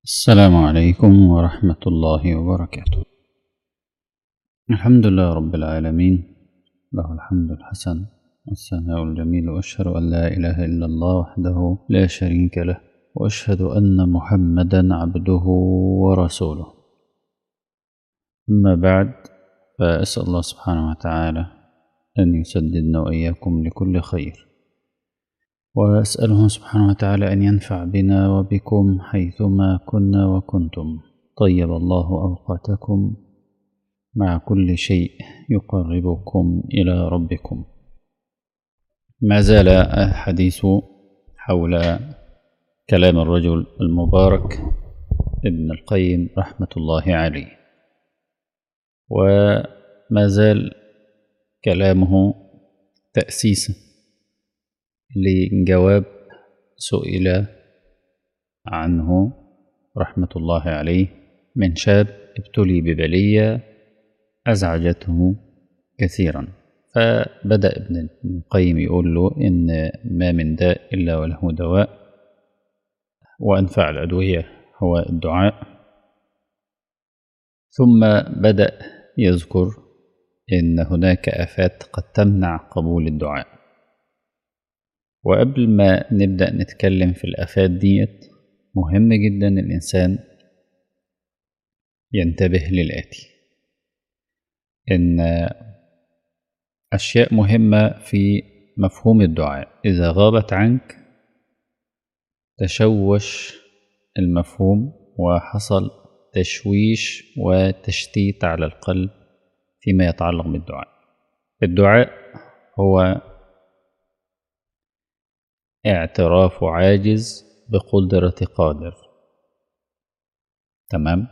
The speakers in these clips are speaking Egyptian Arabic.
السلام عليكم ورحمة الله وبركاته الحمد لله رب العالمين له الحمد الحسن والثناء الجميل وأشهد أن لا إله إلا الله وحده لا شريك له وأشهد أن محمدا عبده ورسوله أما بعد فأسأل الله سبحانه وتعالى أن يسددنا وإياكم لكل خير وأسأله سبحانه وتعالى أن ينفع بنا وبكم حيثما كنا وكنتم طيب الله أوقاتكم مع كل شيء يقربكم إلى ربكم ما زال الحديث حول كلام الرجل المبارك ابن القيم رحمة الله عليه وما زال كلامه تأسيسا لجواب سئل عنه رحمة الله عليه من شاب ابتلي ببلية أزعجته كثيرا فبدأ ابن القيم يقول له إن ما من داء إلا وله دواء وأنفع الأدوية هو الدعاء ثم بدأ يذكر إن هناك آفات قد تمنع قبول الدعاء وقبل ما نبدأ نتكلم في الآفات ديت مهم جدا الإنسان ينتبه للآتي إن أشياء مهمة في مفهوم الدعاء إذا غابت عنك تشوش المفهوم وحصل تشويش وتشتيت على القلب فيما يتعلق بالدعاء الدعاء هو اعتراف عاجز بقدرة قادر تمام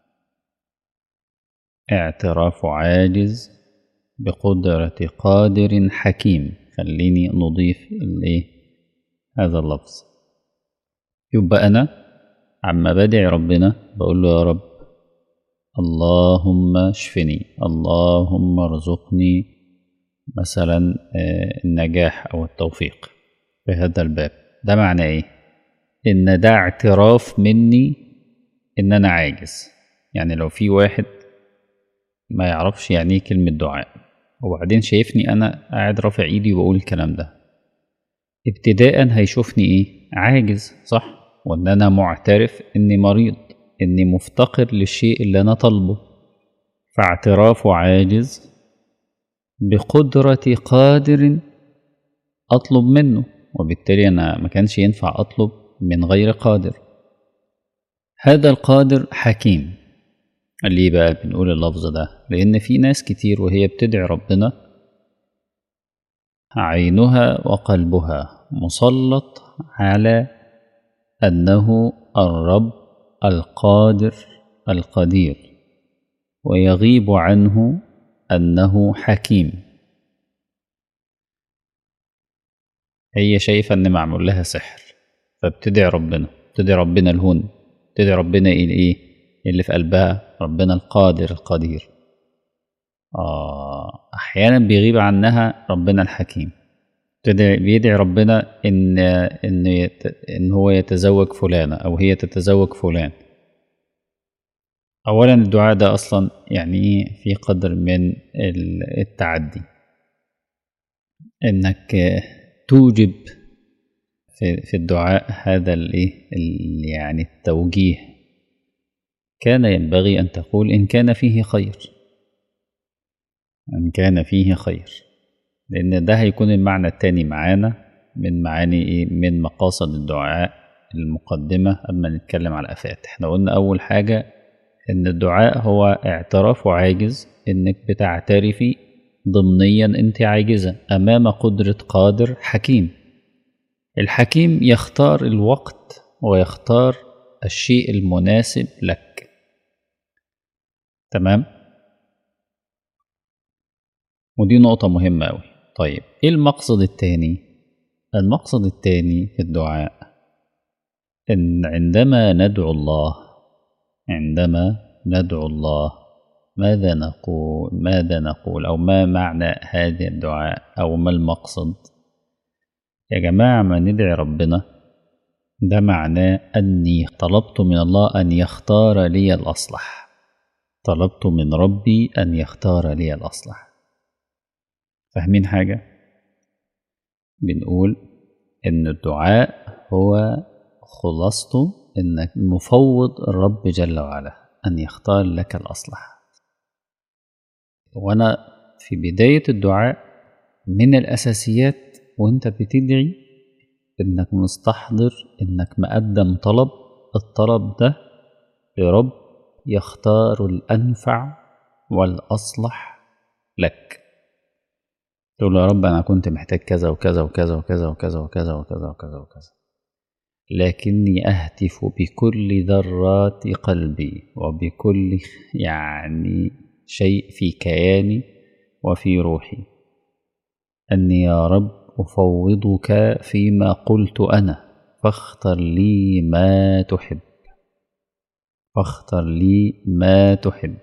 اعتراف عاجز بقدرة قادر حكيم خليني نضيف الايه هذا اللفظ يبقى انا عما بدعي ربنا بقول له يا رب اللهم اشفني اللهم ارزقني مثلا النجاح او التوفيق في هذا الباب ده معنى ايه ان ده اعتراف مني ان انا عاجز يعني لو في واحد ما يعرفش يعني ايه كلمة دعاء وبعدين شايفني انا قاعد رافع ايدي وبقول الكلام ده ابتداء هيشوفني ايه عاجز صح وان انا معترف اني مريض اني مفتقر للشيء اللي انا طالبه فاعترافه عاجز بقدرة قادر اطلب منه وبالتالي أنا ما كانش ينفع أطلب من غير قادر هذا القادر حكيم ليه بقى بنقول اللفظ ده لأن في ناس كتير وهي بتدعي ربنا عينها وقلبها مسلط على أنه الرب القادر القدير ويغيب عنه أنه حكيم هي شايفة إن معمول لها سحر فبتدعي ربنا بتدعي ربنا الهون بتدعي ربنا إيه الإيه اللي في قلبها ربنا القادر القدير آه أحيانا بيغيب عنها ربنا الحكيم بتدعي بيدعي ربنا إن إن يت إن هو يتزوج فلانة أو هي تتزوج فلان أولا الدعاء ده أصلا يعني في قدر من التعدي إنك توجب في في الدعاء هذا الايه يعني التوجيه كان ينبغي ان تقول ان كان فيه خير ان كان فيه خير لان ده هيكون المعنى التاني معانا من معاني ايه من مقاصد الدعاء المقدمه اما نتكلم على الافات احنا قلنا اول حاجه ان الدعاء هو اعتراف عاجز انك بتعترفي ضمنيا انت عاجزة امام قدرة قادر حكيم الحكيم يختار الوقت ويختار الشيء المناسب لك تمام ودي نقطة مهمة أوي طيب ايه المقصد التاني المقصد التاني في الدعاء ان عندما ندعو الله عندما ندعو الله ماذا نقول ماذا نقول أو ما معنى هذا الدعاء أو ما المقصد يا جماعة ما ندعي ربنا ده معناه أني طلبت من الله أن يختار لي الأصلح طلبت من ربي أن يختار لي الأصلح فاهمين حاجة؟ بنقول إن الدعاء هو خلاصته إنك مفوض الرب جل وعلا أن يختار لك الأصلح وأنا في بداية الدعاء من الأساسيات وأنت بتدعي إنك مستحضر إنك مقدم طلب الطلب ده لرب يختار الأنفع والأصلح لك تقول له يا رب أنا كنت محتاج كذا وكذا وكذا وكذا وكذا وكذا وكذا وكذا وكذا لكني أهتف بكل ذرات قلبي وبكل يعني شيء في كياني وفي روحي أني يا رب أفوضك فيما قلت أنا فاختر لي ما تحب فاختر لي ما تحب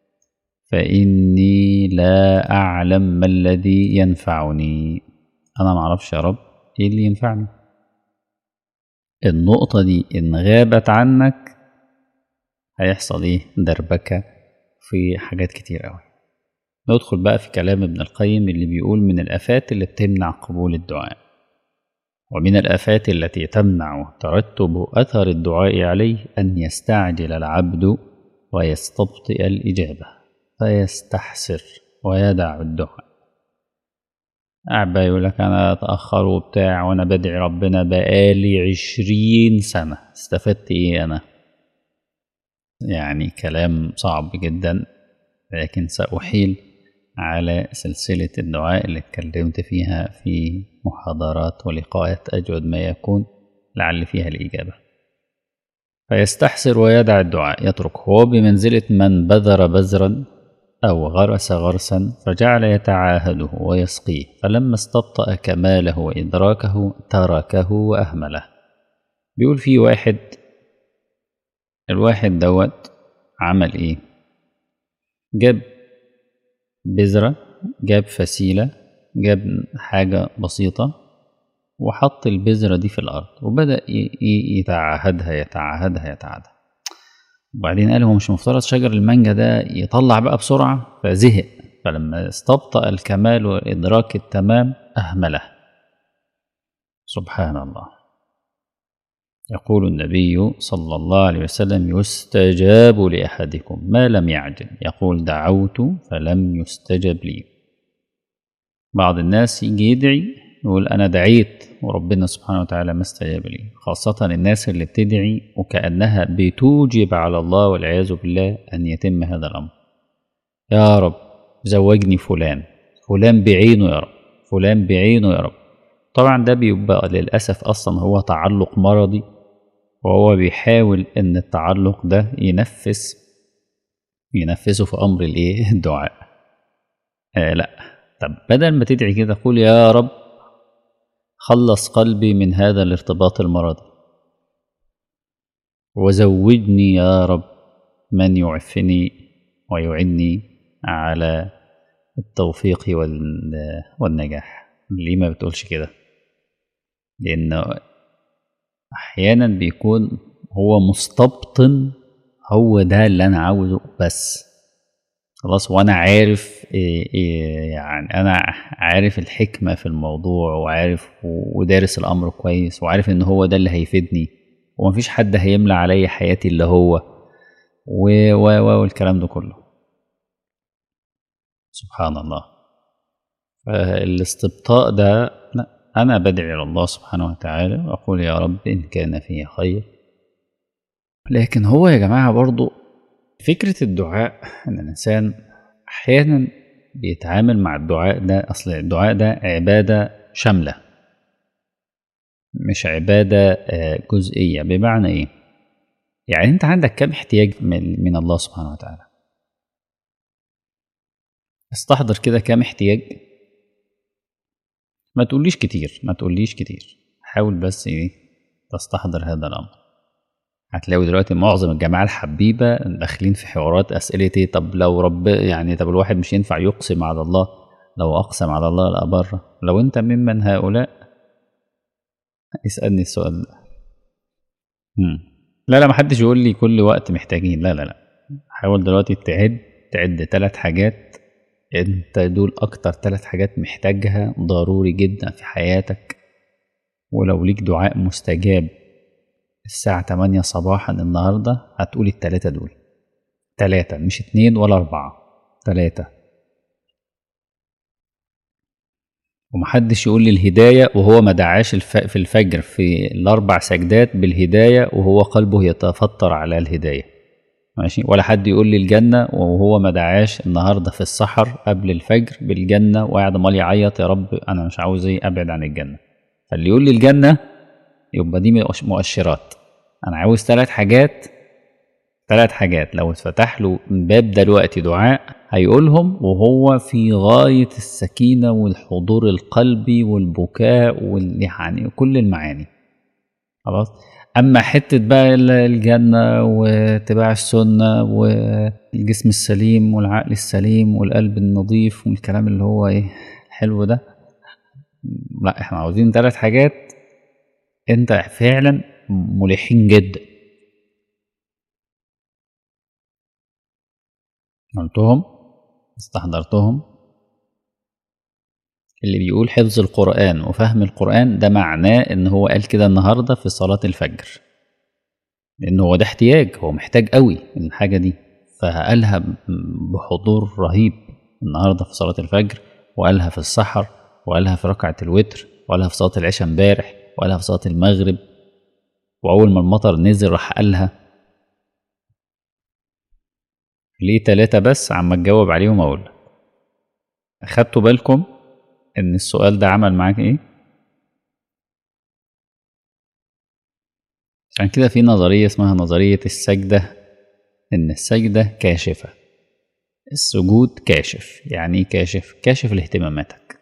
فإني لا أعلم ما الذي ينفعني أنا معرفش يا رب إيه اللي ينفعني النقطة دي إن غابت عنك هيحصل إيه دربكة في حاجات كتير أوي ندخل بقى في كلام ابن القيم اللي بيقول من الآفات اللي بتمنع قبول الدعاء ومن الآفات التي تمنع ترتب أثر الدعاء عليه أن يستعجل العبد ويستبطئ الإجابة فيستحسر ويدع الدعاء قاعد بقى يقول لك أنا أتأخر وبتاع وأنا بدعي ربنا بقالي عشرين سنة استفدت إيه أنا يعني كلام صعب جدا لكن سأحيل على سلسلة الدعاء اللي اتكلمت فيها في محاضرات ولقاءات أجود ما يكون لعل فيها الإجابة فيستحسر ويدع الدعاء يترك هو بمنزلة من بذر بذرا أو غرس غرسا فجعل يتعاهده ويسقيه فلما استبطأ كماله وإدراكه تركه وأهمله بيقول في واحد الواحد دوت عمل إيه جاب بذرة جاب فسيلة جاب حاجة بسيطة وحط البذرة دي في الأرض وبدأ يتعهدها يتعهدها يتعهدها وبعدين قال هو مش مفترض شجر المانجا ده يطلع بقى بسرعة فزهق فلما استبطأ الكمال وإدراك التمام أهمله سبحان الله يقول النبي صلى الله عليه وسلم يستجاب لأحدكم ما لم يعجل يقول دعوت فلم يستجب لي بعض الناس يجي يدعي يقول أنا دعيت وربنا سبحانه وتعالى ما استجاب لي خاصة الناس اللي بتدعي وكأنها بتوجب على الله والعياذ بالله أن يتم هذا الأمر يا رب زوجني فلان فلان بعينه يا رب فلان بعينه يا رب طبعا ده بيبقى للأسف أصلا هو تعلق مرضي وهو بيحاول إن التعلق ده ينفس ينفسه في أمر الإيه الدعاء آه لا طب بدل ما تدعي كده قول يا رب خلص قلبي من هذا الارتباط المرضي وزوجني يا رب من يعفني ويعني على التوفيق والنجاح ليه ما بتقولش كده لأن أحيانا بيكون هو مستبطن هو ده اللي أنا عاوزه بس خلاص وأنا عارف إيه إيه يعني أنا عارف الحكمة في الموضوع وعارف ودارس الأمر كويس وعارف إن هو ده اللي هيفيدني ومفيش حد هيملى عليا حياتي اللي هو و و والكلام ده كله سبحان الله فالاستبطاء ده لا أنا بدعي إلى الله سبحانه وتعالى وأقول يا رب إن كان فيه خير لكن هو يا جماعة برضو فكرة الدعاء إن الإنسان أحيانا بيتعامل مع الدعاء ده أصل الدعاء ده عبادة شاملة مش عبادة جزئية بمعنى إيه؟ يعني أنت عندك كم احتياج من الله سبحانه وتعالى استحضر كده كام احتياج ما تقوليش كتير ما تقوليش كتير حاول بس ايه تستحضر هذا الامر هتلاقي دلوقتي معظم الجماعه الحبيبه داخلين في حوارات اسئله ايه طب لو رب يعني طب الواحد مش ينفع يقسم على الله لو اقسم على الله لابره لو انت ممن هؤلاء اسالني السؤال ده مم. لا لا محدش يقول لي كل وقت محتاجين لا لا لا حاول دلوقتي تعد تعد ثلاث حاجات انت دول اكتر ثلاث حاجات محتاجها ضروري جدا في حياتك ولو ليك دعاء مستجاب الساعة 8 صباحا النهاردة هتقول التلاتة دول تلاتة مش اتنين ولا أربعة تلاتة ومحدش يقول لي الهداية وهو ما دعاش الف... في الفجر في الأربع سجدات بالهداية وهو قلبه يتفطر على الهداية ماشي ولا حد يقول لي الجنة وهو ما دعاش النهاردة في السحر قبل الفجر بالجنة وقاعد مال يعيط يا رب أنا مش عاوز إيه أبعد عن الجنة فاللي يقول لي الجنة يبقى دي مؤشرات أنا عاوز ثلاث حاجات ثلاث حاجات لو اتفتح له باب دلوقتي دعاء هيقولهم وهو في غاية السكينة والحضور القلبي والبكاء وال يعني كل المعاني خلاص أما حتة بقى الجنة واتباع السنة والجسم السليم والعقل السليم والقلب النظيف والكلام اللي هو ايه الحلو ده لا احنا عاوزين ثلاث حاجات انت فعلا ملحين جدا قلتهم استحضرتهم اللي بيقول حفظ القرآن وفهم القرآن ده معناه ان هو قال كده النهاردة في صلاة الفجر لان هو ده احتياج هو محتاج قوي الحاجة دي فقالها بحضور رهيب النهاردة في صلاة الفجر وقالها في السحر وقالها في ركعة الوتر وقالها في صلاة العشاء امبارح وقالها في صلاة المغرب وأول ما المطر نزل راح قالها ليه تلاتة بس عما تجاوب عليهم أقول لك أخدتوا بالكم إن السؤال ده عمل معاك إيه؟ عشان كده في نظرية اسمها نظرية السجدة إن السجدة كاشفة السجود كاشف يعني إيه كاشف؟ كاشف لاهتماماتك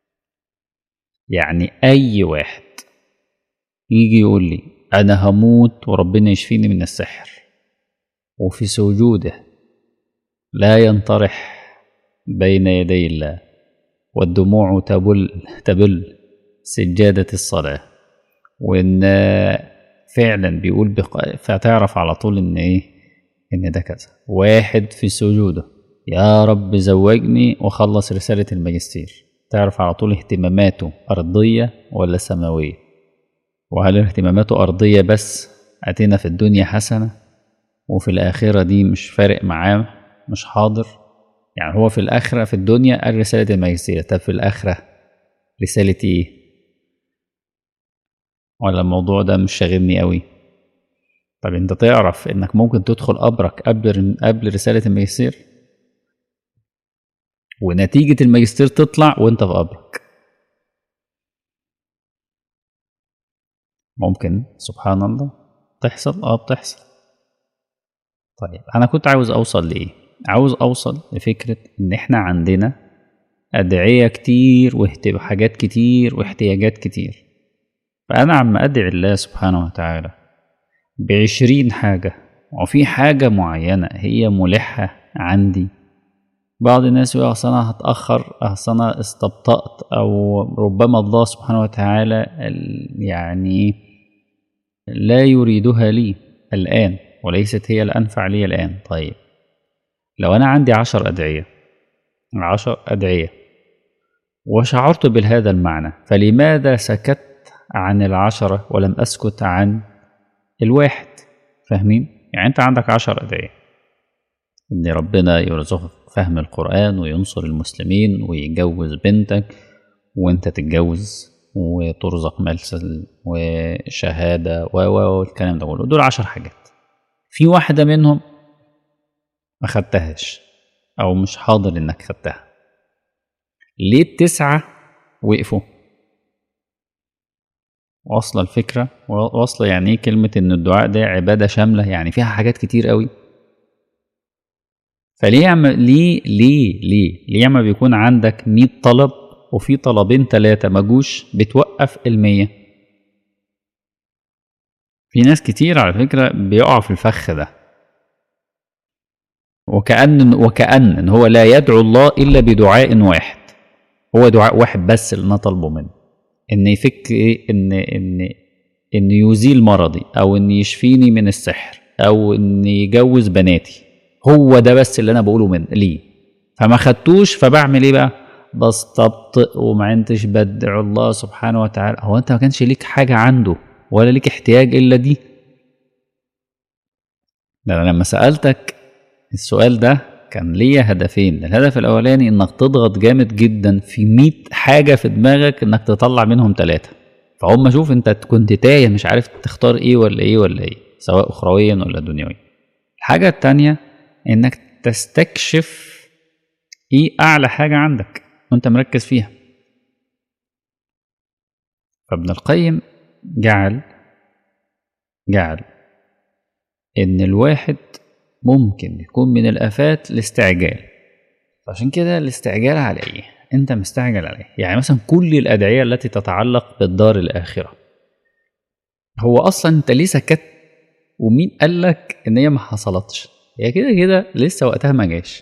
يعني أي واحد يجي يقول لي أنا هموت وربنا يشفيني من السحر وفي سجوده لا ينطرح بين يدي الله والدموع تبل تبل سجادة الصلاة وإن فعلا بيقول بق... فتعرف على طول إن إيه إن ده كذا واحد في سجوده يا رب زوجني وخلص رسالة الماجستير تعرف على طول اهتماماته أرضية ولا سماوية وهل اهتماماته أرضية بس أتينا في الدنيا حسنة وفي الآخرة دي مش فارق معاه مش حاضر يعني هو في الآخرة في الدنيا قال رسالة الماجستير طب في الآخرة رسالة إيه؟ ولا الموضوع ده مش شاغلني قوي طب انت تعرف انك ممكن تدخل قبرك قبل قبل رسالة الماجستير ونتيجة الماجستير تطلع وانت في قبرك ممكن سبحان الله تحصل اه بتحصل طيب انا كنت عاوز اوصل لايه عاوز اوصل لفكرة ان احنا عندنا ادعية كتير وحاجات كتير واحتياجات كتير فانا عم ادعي الله سبحانه وتعالى بعشرين حاجة وفي حاجة معينة هي ملحة عندي بعض الناس يقول أصل أنا هتأخر أصل أنا استبطأت أو ربما الله سبحانه وتعالى يعني لا يريدها لي الآن وليست هي الأنفع لي الآن طيب لو أنا عندي عشر أدعية عشر أدعية وشعرت بهذا المعنى فلماذا سكت عن العشرة ولم أسكت عن الواحد فاهمين؟ يعني أنت عندك عشر أدعية إن ربنا يرزقك فهم القرآن وينصر المسلمين ويجوز بنتك وأنت تتجوز وترزق ملسل وشهادة و و والكلام ده كله دول عشر حاجات في واحدة منهم ما خدتهاش أو مش حاضر إنك خدتها ليه التسعة وقفوا؟ واصلة الفكرة واصلة يعني ايه كلمة ان الدعاء ده عبادة شاملة يعني فيها حاجات كتير قوي فليه يعم... ليه ليه ليه ليه اما بيكون عندك 100 طلب وفي طلبين ثلاثة ما جوش بتوقف المية في ناس كتير على فكرة بيقعوا في الفخ ده وكأن وكأن ان هو لا يدعو الله الا بدعاء واحد هو دعاء واحد بس اللي انا طالبه منه ان يفك ايه ان ان ان يزيل مرضي او ان يشفيني من السحر او ان يجوز بناتي هو ده بس اللي انا بقوله من ليه فما خدتوش فبعمل ايه بقى بستبطئ وما عندش بدع الله سبحانه وتعالى هو انت ما كانش ليك حاجه عنده ولا ليك احتياج الا دي ده انا لما سالتك السؤال ده كان ليا هدفين الهدف الاولاني انك تضغط جامد جدا في 100 حاجه في دماغك انك تطلع منهم ثلاثه فهم شوف انت كنت تايه مش عارف تختار ايه ولا ايه ولا ايه سواء اخرويا ولا دنيويا الحاجه التانيه انك تستكشف ايه اعلى حاجه عندك وانت مركز فيها فابن القيم جعل جعل ان الواحد ممكن يكون من الافات الاستعجال فعشان كده الاستعجال على ايه انت مستعجل عليه يعني مثلا كل الادعيه التي تتعلق بالدار الاخره هو اصلا انت ليه سكت ومين قال لك ان هي ما حصلتش هي كده كده لسه وقتها ما جاش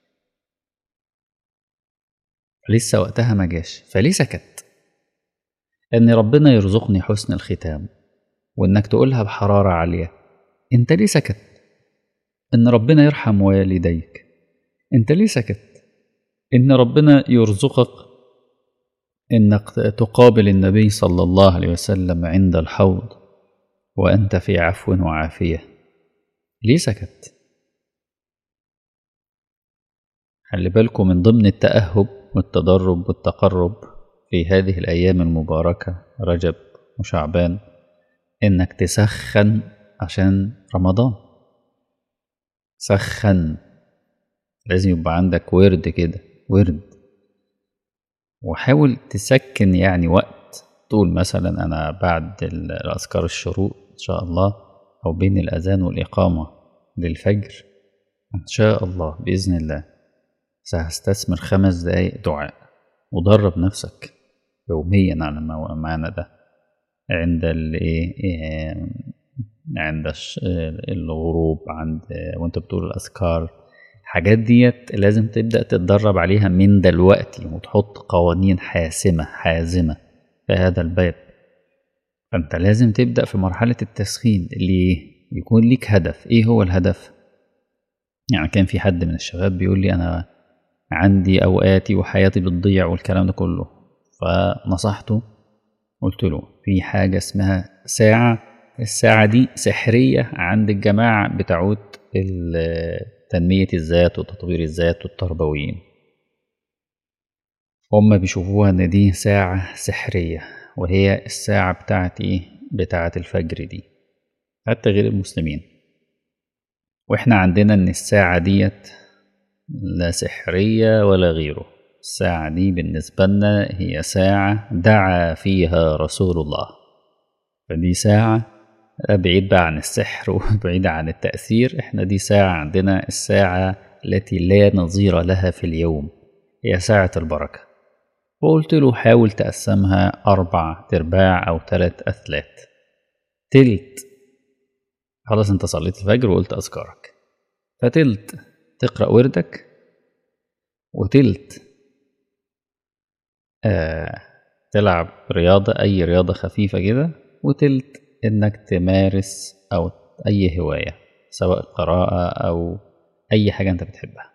لسه وقتها ما جاش فليه سكت ان ربنا يرزقني حسن الختام وانك تقولها بحراره عاليه انت ليه سكت ان ربنا يرحم والديك انت ليه سكت ان ربنا يرزقك انك تقابل النبي صلى الله عليه وسلم عند الحوض وانت في عفو وعافيه ليه سكت خلي بالكم من ضمن التاهب والتدرب والتقرب في هذه الايام المباركه رجب وشعبان انك تسخن عشان رمضان سخن لازم يبقى عندك ورد كده ورد وحاول تسكن يعني وقت تقول مثلا انا بعد الاذكار الشروق ان شاء الله او بين الاذان والاقامه للفجر ان شاء الله باذن الله سهستثمر خمس دقايق دعاء ودرب نفسك يوميا على المعنى ده عند الايه عند الغروب عند وانت بتقول الاذكار الحاجات ديت لازم تبدا تتدرب عليها من دلوقتي وتحط قوانين حاسمه حازمه في هذا الباب فانت لازم تبدا في مرحله التسخين اللي يكون ليك هدف ايه هو الهدف يعني كان في حد من الشباب بيقول لي انا عندي اوقاتي وحياتي بتضيع والكلام ده كله فنصحته قلت له في حاجه اسمها ساعه الساعة دي سحرية عند الجماعة بتاعت تنمية الذات وتطوير الذات والتربويين هما بيشوفوها إن دي ساعة سحرية وهي الساعة بتاعت إيه؟ بتاعت الفجر دي حتى غير المسلمين وإحنا عندنا إن الساعة ديت لا سحرية ولا غيره الساعة دي بالنسبة لنا هي ساعة دعا فيها رسول الله فدي ساعة بعيد بقى عن السحر وبعيد عن التأثير احنا دي ساعة عندنا الساعة التي لا نظير لها في اليوم هي ساعة البركة وقلت له حاول تقسمها أربع ترباع أو ثلاث أثلات تلت خلاص انت صليت الفجر وقلت أذكارك فتلت تقرأ وردك وتلت آه تلعب رياضة أي رياضة خفيفة كده وتلت إنك تمارس أو أي هواية سواء قراءة أو أي حاجة أنت بتحبها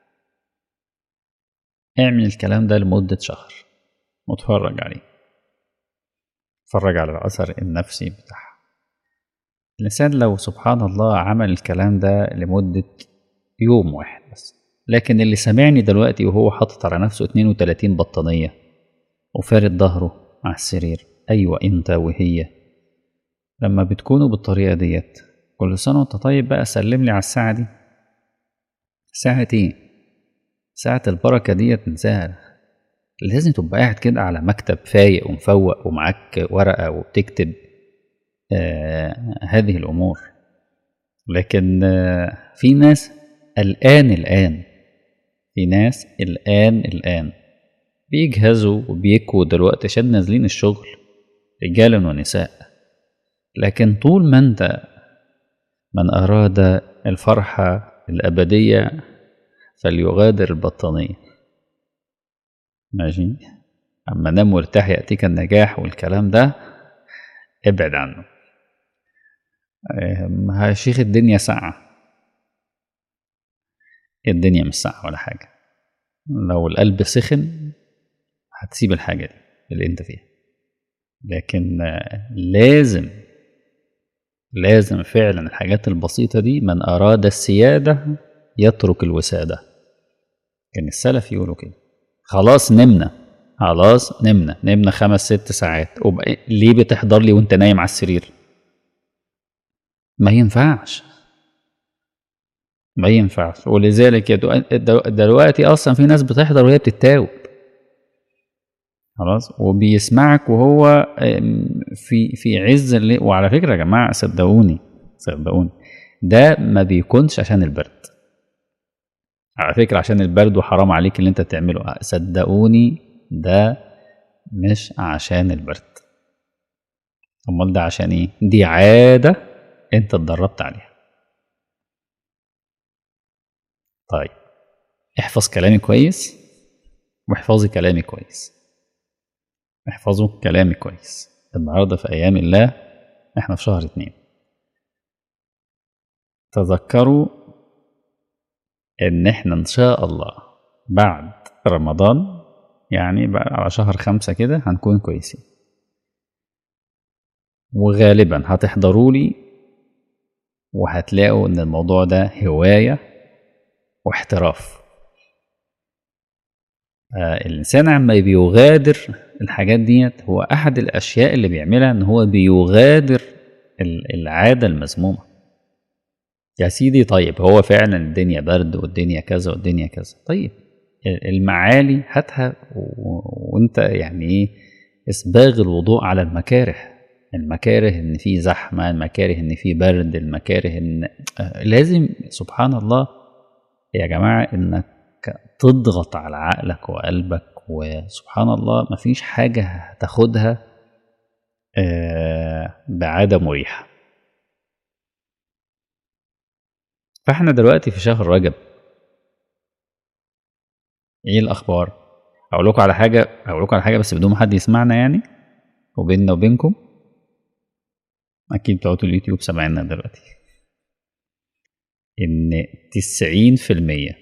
اعمل الكلام ده لمدة شهر واتفرج عليه اتفرج على الأثر النفسي بتاعها الإنسان لو سبحان الله عمل الكلام ده لمدة يوم واحد بس لكن اللي سامعني دلوقتي وهو حاطط على نفسه 32 بطانية وفارد ظهره على السرير أيوة أنت وهي لما بتكونوا بالطريقة ديت كل سنة وانت طيب بقى سلم لي على الساعة دي ساعة ايه؟ ساعة البركة ديت ننساها لازم تبقى قاعد كده على مكتب فايق ومفوق ومعاك ورقة وبتكتب آه هذه الأمور لكن آه في ناس الآن الآن في ناس الآن الآن بيجهزوا وبيكوا دلوقتي عشان نازلين الشغل رجالا ونساء لكن طول ما انت من أراد الفرحة الأبدية فليغادر البطانية ماشي أما نام وارتاح يأتيك النجاح والكلام ده ابعد عنه يا شيخ الدنيا ساقعة الدنيا مش ساقعة ولا حاجة لو القلب سخن هتسيب الحاجة دي اللي انت فيها لكن لازم لازم فعلا الحاجات البسيطة دي من أراد السيادة يترك الوسادة كان السلف يقولوا كده خلاص نمنا خلاص نمنا نمنا خمس ست ساعات ليه بتحضر لي وانت نايم على السرير ما ينفعش ما ينفعش ولذلك دلوقتي اصلا في ناس بتحضر وهي بتتاوب خلاص وبيسمعك وهو في في عز اللي وعلى فكره يا جماعه صدقوني صدقوني ده ما بيكونش عشان البرد على فكره عشان البرد وحرام عليك اللي انت تعمله صدقوني ده مش عشان البرد امال ده عشان ايه دي عاده انت اتدربت عليها طيب احفظ كلامي كويس واحفظي كلامي كويس احفظوا كلامي كويس النهاردة في أيام الله احنا في شهر اتنين تذكروا ان احنا ان شاء الله بعد رمضان يعني على شهر خمسة كده هنكون كويسين وغالبا هتحضروا لي وهتلاقوا ان الموضوع ده هواية واحتراف آه الإنسان عما بيغادر الحاجات ديت هو أحد الأشياء اللي بيعملها إن هو بيغادر العادة المذمومة يا سيدي طيب هو فعلا الدنيا برد والدنيا كذا والدنيا كذا طيب المعالي هاتها وانت يعني ايه اسباغ الوضوء على المكاره المكاره ان في زحمه المكاره ان في برد المكاره ان لازم سبحان الله يا جماعه انك تضغط على عقلك وقلبك وسبحان الله مفيش حاجه هتاخدها بعاده مريحه فاحنا دلوقتي في شهر رجب ايه الاخبار اقول لكم على حاجه اقول لكم على حاجه بس بدون ما حد يسمعنا يعني وبيننا وبينكم اكيد بتوع اليوتيوب سامعيننا دلوقتي ان تسعين في المية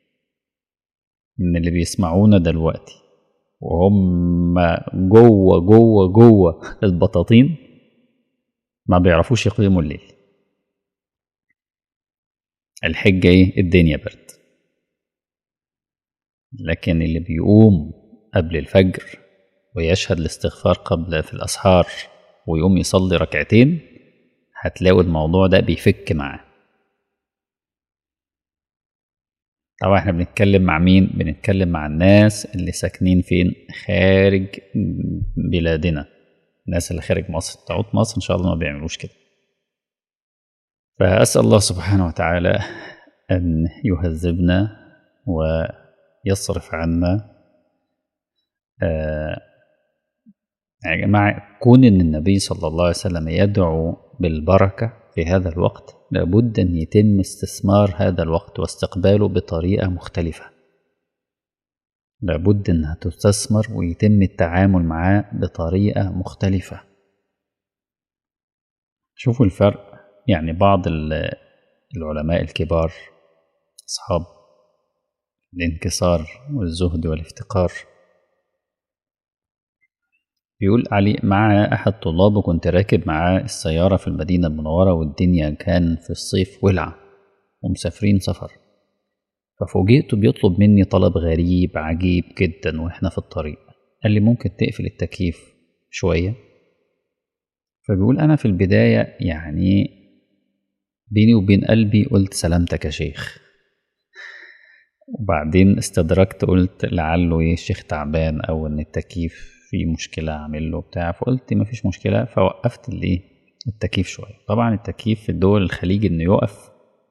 من اللي بيسمعونا دلوقتي وهم جوه جوه جوه البطاطين ما بيعرفوش يقيموا الليل الحجة ايه الدنيا برد لكن اللي بيقوم قبل الفجر ويشهد الاستغفار قبل في الأسحار ويقوم يصلي ركعتين هتلاقوا الموضوع ده بيفك معاه طبعا احنا بنتكلم مع مين بنتكلم مع الناس اللي ساكنين فين خارج بلادنا الناس اللي خارج مصر تعود مصر ان شاء الله ما بيعملوش كده فأسأل الله سبحانه وتعالى أن يهذبنا ويصرف عنا آه يا جماعة كون أن النبي صلى الله عليه وسلم يدعو بالبركة في هذا الوقت لابد أن يتم استثمار هذا الوقت واستقباله بطريقة مختلفة لابد أنها تستثمر ويتم التعامل معاه بطريقة مختلفة شوفوا الفرق يعني بعض العلماء الكبار أصحاب الانكسار والزهد والافتقار بيقول علي مع أحد طلابه كنت راكب معاه السيارة في المدينة المنورة والدنيا كان في الصيف ولع ومسافرين سفر ففوجئت بيطلب مني طلب غريب عجيب جدا وإحنا في الطريق قال لي ممكن تقفل التكييف شوية فبيقول أنا في البداية يعني بيني وبين قلبي قلت سلامتك يا شيخ وبعدين استدركت قلت لعله ايه الشيخ تعبان او ان التكييف فيه مشكلة اعمل له بتاع فقلت مفيش مشكلة فوقفت الايه التكييف شوية طبعا التكييف في الدول الخليج انه يقف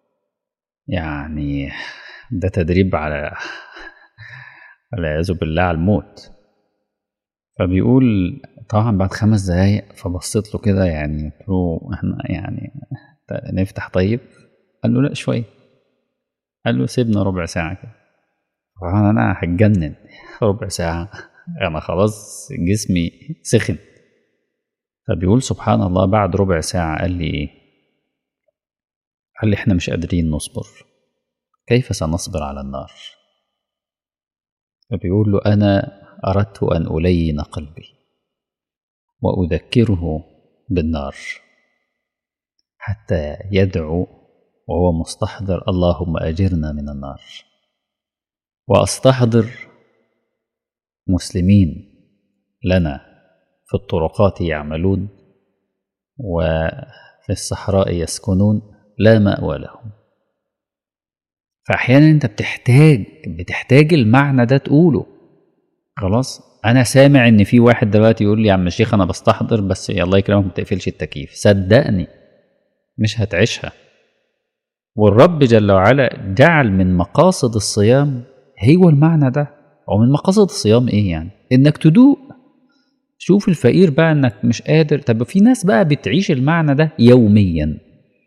يعني ده تدريب على والعياذ بالله على الموت فبيقول طبعا بعد خمس دقايق فبصيت له كده يعني قلت له احنا يعني نفتح طيب قال له لا شوية قال له سيبنا ربع ساعة كده طبعا أنا هتجنن ربع ساعة أنا خلاص جسمي سخن فبيقول سبحان الله بعد ربع ساعة قال لي إيه قال لي احنا مش قادرين نصبر كيف سنصبر على النار فبيقول له أنا أردت أن ألين قلبي وأذكره بالنار حتى يدعو وهو مستحضر اللهم أجرنا من النار وأستحضر مسلمين لنا في الطرقات يعملون وفي الصحراء يسكنون لا مأوى لهم فأحيانا أنت بتحتاج بتحتاج المعنى ده تقوله خلاص أنا سامع إن في واحد دلوقتي يقول لي يا عم الشيخ أنا بستحضر بس يا الله يكرمك ما تقفلش التكييف صدقني مش هتعيشها والرب جل وعلا جعل من مقاصد الصيام هو المعنى ده ومن مقاصد الصيام ايه يعني انك تدوق شوف الفقير بقى انك مش قادر طب في ناس بقى بتعيش المعنى ده يوميا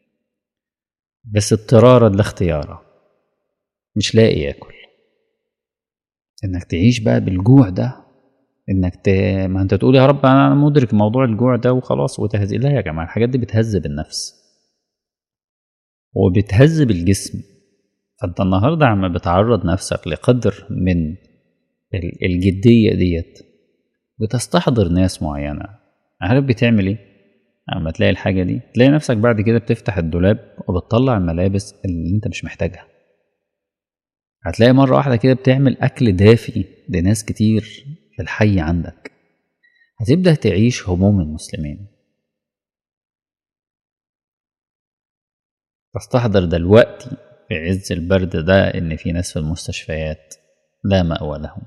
بس اضطرارا لا اختيارا مش لاقي ياكل انك تعيش بقى بالجوع ده انك ت... ما انت تقول يا رب انا مدرك موضوع الجوع ده وخلاص وتهزئ لا يا جماعه الحاجات دي بتهذب النفس وبتهذب الجسم فانت النهارده عم بتعرض نفسك لقدر من الجديه ديت بتستحضر ناس معينه عارف بتعمل ايه اما تلاقي الحاجه دي تلاقي نفسك بعد كده بتفتح الدولاب وبتطلع الملابس اللي انت مش محتاجها هتلاقي مرة واحدة كده بتعمل أكل دافي لناس كتير في الحي عندك هتبدأ تعيش هموم المسلمين تستحضر دلوقتي في عز البرد ده إن في ناس في المستشفيات لا مأوى لهم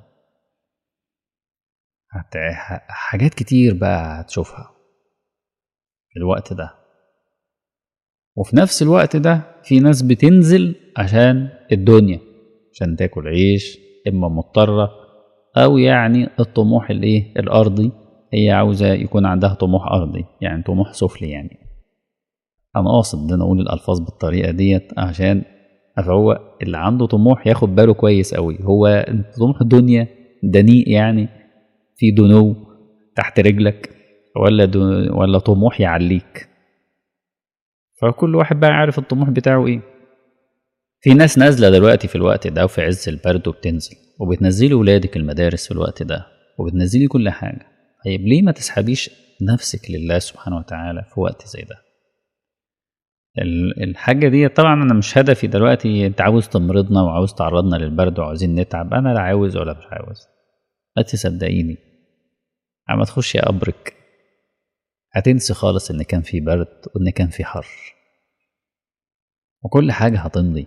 هت... حاجات كتير بقى هتشوفها في الوقت ده وفي نفس الوقت ده في ناس بتنزل عشان الدنيا عشان تاكل عيش اما مضطره او يعني الطموح الايه الارضي هي عاوزه يكون عندها طموح ارضي يعني طموح سفلي يعني انا قاصد ان انا اقول الالفاظ بالطريقه ديت عشان هو اللي عنده طموح ياخد باله كويس قوي هو طموح الدنيا دنيء يعني في دنو تحت رجلك ولا دو ولا طموح يعليك فكل واحد بقى عارف الطموح بتاعه ايه في ناس نازله دلوقتي في الوقت ده وفي عز البرد وبتنزل وبتنزلي ولادك المدارس في الوقت ده وبتنزلي كل حاجه طيب ليه ما تسحبيش نفسك لله سبحانه وتعالى في وقت زي ده الحاجه دي طبعا انا مش هدفي دلوقتي انت عاوز تمرضنا وعاوز تعرضنا للبرد وعاوزين نتعب انا لا عاوز ولا مش عاوز انت صدقيني اما تخشي قبرك هتنسي خالص ان كان في برد وان كان في حر وكل حاجه هتمضي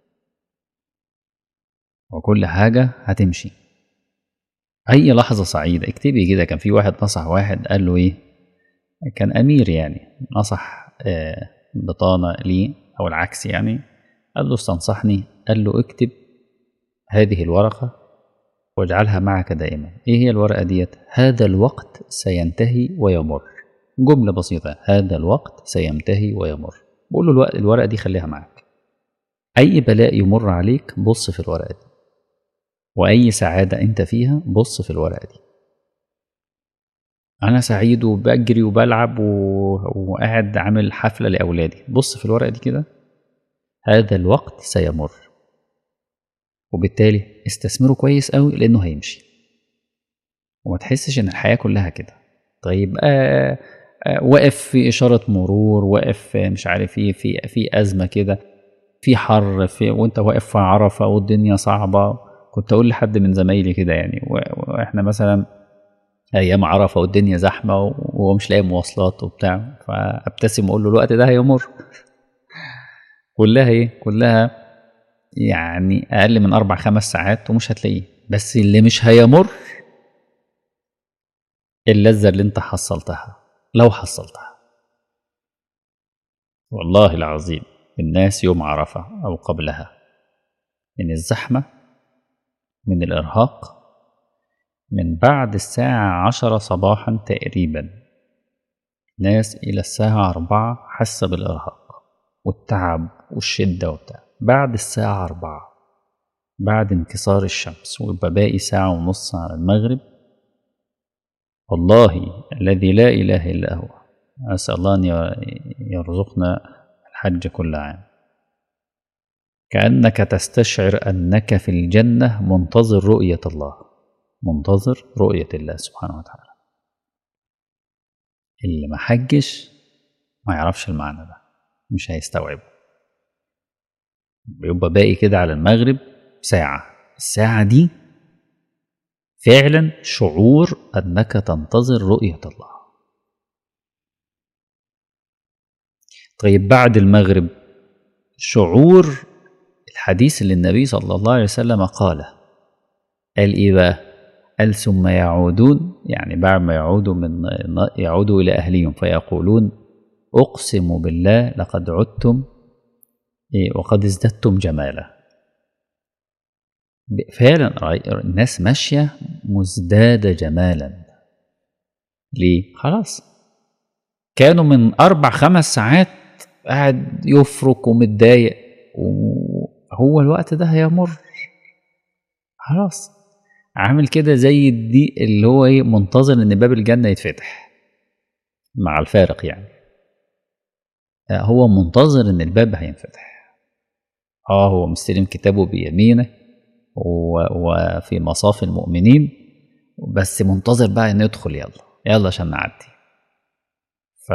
وكل حاجة هتمشي أي لحظة سعيدة اكتبي كده كان في واحد نصح واحد قال له إيه كان أمير يعني نصح آه بطانة لي أو العكس يعني قال له استنصحني قال له اكتب هذه الورقة واجعلها معك دائما إيه هي الورقة ديت هذا الوقت سينتهي ويمر جملة بسيطة هذا الوقت سينتهي ويمر بقول له الوقت الورقة دي خليها معك أي بلاء يمر عليك بص في الورقة دي وأي سعادة أنت فيها بص في الورقة دي أنا سعيد وبجري وبلعب و... وقاعد عامل حفلة لأولادي بص في الورقة دي كده هذا الوقت سيمر وبالتالي استثمره كويس قوي لأنه هيمشي وما تحسش إن الحياة كلها كده طيب آه آه واقف في إشارة مرور واقف مش عارف إيه في في أزمة كده في حر في وأنت واقف في عرفة والدنيا صعبة كنت اقول لحد من زمايلي كده يعني واحنا مثلا ايام عرفه والدنيا زحمه وهو مش لاقي مواصلات وبتاع فابتسم واقول له الوقت ده هيمر كلها ايه كلها يعني اقل من اربع خمس ساعات ومش هتلاقيه بس اللي مش هيمر اللذه اللي انت حصلتها لو حصلتها والله العظيم الناس يوم عرفه او قبلها من الزحمه من الإرهاق من بعد الساعة عشرة صباحا تقريبا ناس إلى الساعة أربعة حاسة بالإرهاق والتعب والشدة وبتاع بعد الساعة أربعة بعد انكسار الشمس ويبقى باقي ساعة ونص على المغرب والله الذي لا إله إلا هو أسأل الله أن يرزقنا الحج كل عام كأنك تستشعر أنك في الجنة منتظر رؤية الله منتظر رؤية الله سبحانه وتعالى اللي ما حجش ما يعرفش المعنى ده مش هيستوعبه بيبقى باقي كده على المغرب ساعة الساعة دي فعلا شعور أنك تنتظر رؤية الله طيب بعد المغرب شعور الحديث اللي النبي صلى الله عليه وسلم قاله قال إيه بقى قال ثم يعودون يعني بعد ما يعودوا من يعودوا إلى أهلهم فيقولون أقسم بالله لقد عدتم وقد ازددتم جمالا فعلا الناس ماشية مزدادة جمالا ليه؟ خلاص كانوا من أربع خمس ساعات قاعد يفرك ومتضايق وهو الوقت ده هيمر خلاص عامل كده زي الدي اللي هو ايه منتظر ان باب الجنة يتفتح مع الفارق يعني هو منتظر ان الباب هينفتح اه هو مستلم كتابه بيمينه وفي مصاف المؤمنين بس منتظر بقى ان يدخل يلا يلا عشان نعدي ف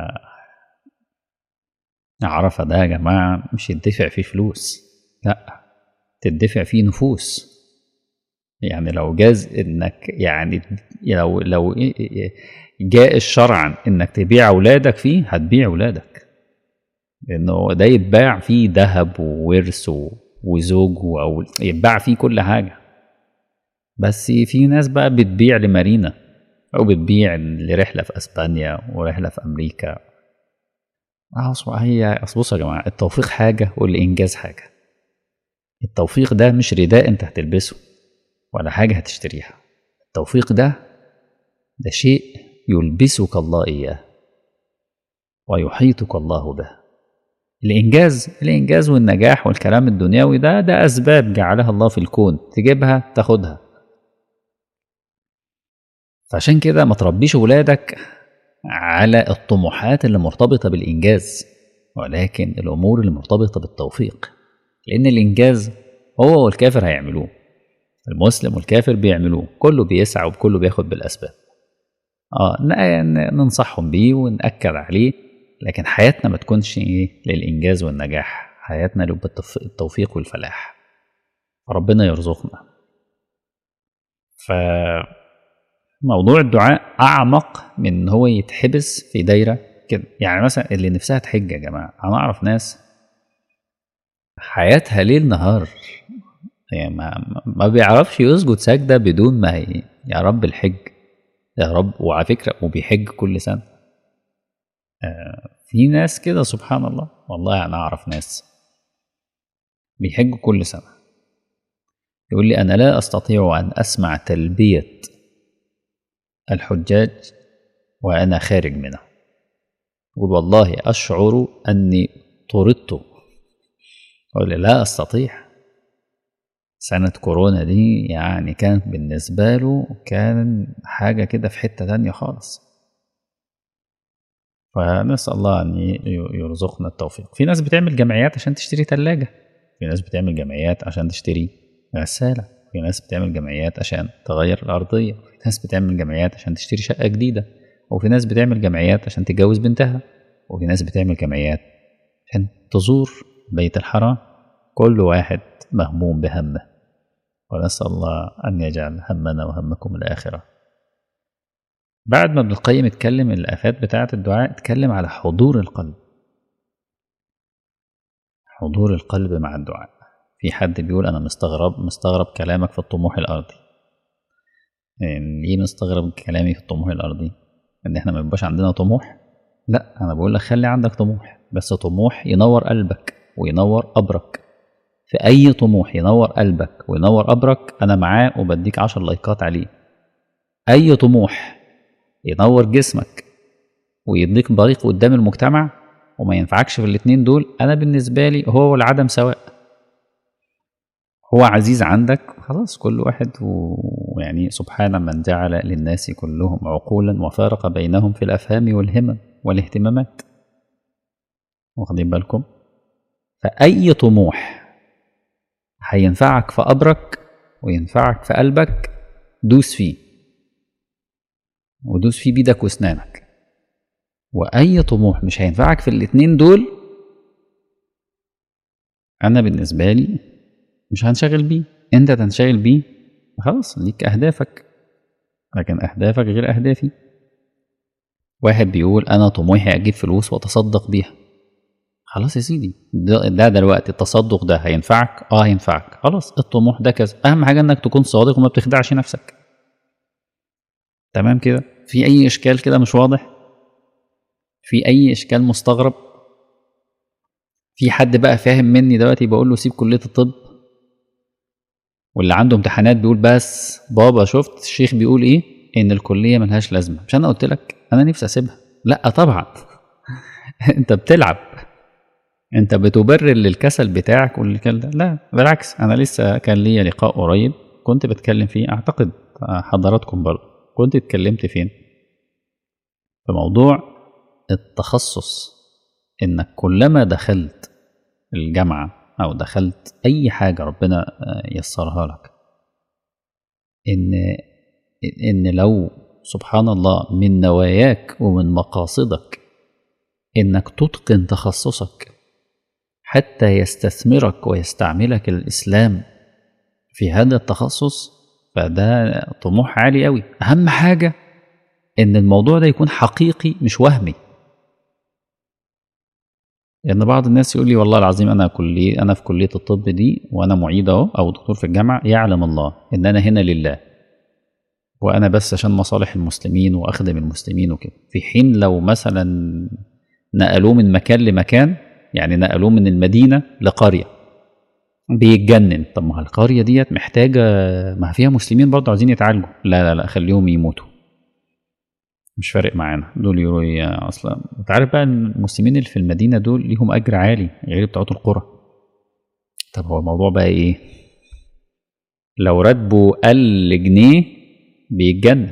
عرفة ده يا جماعة مش يدفع فيه فلوس لا تدفع فيه نفوس يعني لو جاز انك يعني لو لو جاء الشرعا انك تبيع اولادك فيه هتبيع اولادك لانه ده يتباع فيه ذهب وورث وزوج او يتباع فيه كل حاجه بس في ناس بقى بتبيع لمارينا او بتبيع لرحله في اسبانيا ورحله في امريكا هي بصوا يا جماعه التوفيق حاجه والانجاز حاجه التوفيق ده مش رداء انت هتلبسه ولا حاجه هتشتريها التوفيق ده ده شيء يلبسك الله اياه ويحيطك الله به الإنجاز الإنجاز والنجاح والكلام الدنيوي ده ده أسباب جعلها الله في الكون تجيبها تاخدها فعشان كده ما تربيش ولادك على الطموحات اللي مرتبطة بالإنجاز ولكن الأمور اللي مرتبطة بالتوفيق لأن الإنجاز هو والكافر هيعملوه المسلم والكافر بيعملوه كله بيسعى وكله بياخد بالأسباب اه ننصحهم بيه ونأكد عليه لكن حياتنا ما تكونش ايه للانجاز والنجاح حياتنا للتوفيق والفلاح ربنا يرزقنا ف موضوع الدعاء اعمق من ان هو يتحبس في دايره كده يعني مثلا اللي نفسها تحج يا جماعه انا اعرف ناس حياتها ليل نهار يعني ما, ما بيعرفش يسجد سجده بدون ما هي يا رب الحج يا رب وعلى فكره وبيحج كل سنه في ناس كده سبحان الله والله أنا أعرف ناس بيحجوا كل سنة يقول لي أنا لا أستطيع أن أسمع تلبية الحجاج وأنا خارج منها يقول والله أشعر أني طردت أقول لي لا أستطيع سنة كورونا دي يعني كانت بالنسبة له كان حاجة كده في حتة تانية خالص فنسأل الله أن يرزقنا التوفيق في ناس بتعمل جمعيات عشان تشتري تلاجة في ناس بتعمل جمعيات عشان تشتري غسالة في ناس بتعمل جمعيات عشان تغير الأرضية في ناس بتعمل جمعيات عشان تشتري شقة جديدة وفي ناس بتعمل جمعيات عشان تتجوز بنتها وفي ناس بتعمل جمعيات عشان تزور بيت الحرام كل واحد مهموم بهمه ونسأل الله أن يجعل همنا وهمكم الآخرة بعد ما ابن القيم اتكلم الآفات بتاعة الدعاء اتكلم على حضور القلب حضور القلب مع الدعاء في حد بيقول أنا مستغرب مستغرب كلامك في الطموح الأرضي يعني ليه مستغرب كلامي في الطموح الأرضي إن إحنا ما يبقاش عندنا طموح لا أنا بقول لك خلي عندك طموح بس طموح ينور قلبك وينور قبرك في أي طموح ينور قلبك وينور قبرك أنا معاه وبديك عشر لايكات عليه أي طموح ينور جسمك ويديك بريق قدام المجتمع وما ينفعكش في الاتنين دول انا بالنسبه لي هو والعدم سواء هو عزيز عندك خلاص كل واحد ويعني سبحان من جعل للناس كلهم عقولا وفارق بينهم في الافهام والهمم والاهتمامات واخدين بالكم فاي طموح هينفعك في قبرك وينفعك في قلبك دوس فيه ودوس فيه بيدك واسنانك واي طموح مش هينفعك في الاتنين دول انا بالنسبه لي مش هنشغل بيه انت تنشغل بيه خلاص ليك اهدافك لكن اهدافك غير اهدافي واحد بيقول انا طموحي اجيب فلوس واتصدق بيها خلاص يا سيدي ده, ده دلوقتي التصدق ده هينفعك اه هينفعك خلاص الطموح ده كذا اهم حاجه انك تكون صادق وما بتخدعش نفسك تمام كده في اي اشكال كده مش واضح في اي اشكال مستغرب في حد بقى فاهم مني دلوقتي بقول له سيب كليه الطب واللي عنده امتحانات بيقول بس بابا شفت الشيخ بيقول ايه ان الكليه ملهاش لازمه مش انا قلت لك انا نفسي اسيبها لا طبعا انت بتلعب انت بتبرر للكسل بتاعك والكلام ده لا بالعكس انا لسه كان ليا لقاء قريب كنت بتكلم فيه اعتقد حضراتكم برضه كنت اتكلمت فين في موضوع التخصص انك كلما دخلت الجامعه او دخلت اي حاجه ربنا يسرها لك ان ان لو سبحان الله من نواياك ومن مقاصدك انك تتقن تخصصك حتى يستثمرك ويستعملك الاسلام في هذا التخصص فده طموح عالي قوي اهم حاجه ان الموضوع ده يكون حقيقي مش وهمي لان بعض الناس يقول لي والله العظيم انا كلي انا في كليه الطب دي وانا معيد اهو او دكتور في الجامعه يعلم الله ان انا هنا لله وانا بس عشان مصالح المسلمين واخدم المسلمين وكده في حين لو مثلا نقلوه من مكان لمكان يعني نقلوه من المدينه لقريه بيتجنن طب ما القريه ديت محتاجه ما فيها مسلمين برضه عايزين يتعالجوا لا لا لا خليهم يموتوا مش فارق معانا دول يقولوا ايه اصلا انت عارف بقى المسلمين اللي في المدينه دول ليهم اجر عالي غير بتوع القرى طب هو الموضوع بقى ايه لو راتبه قل جنيه بيتجنن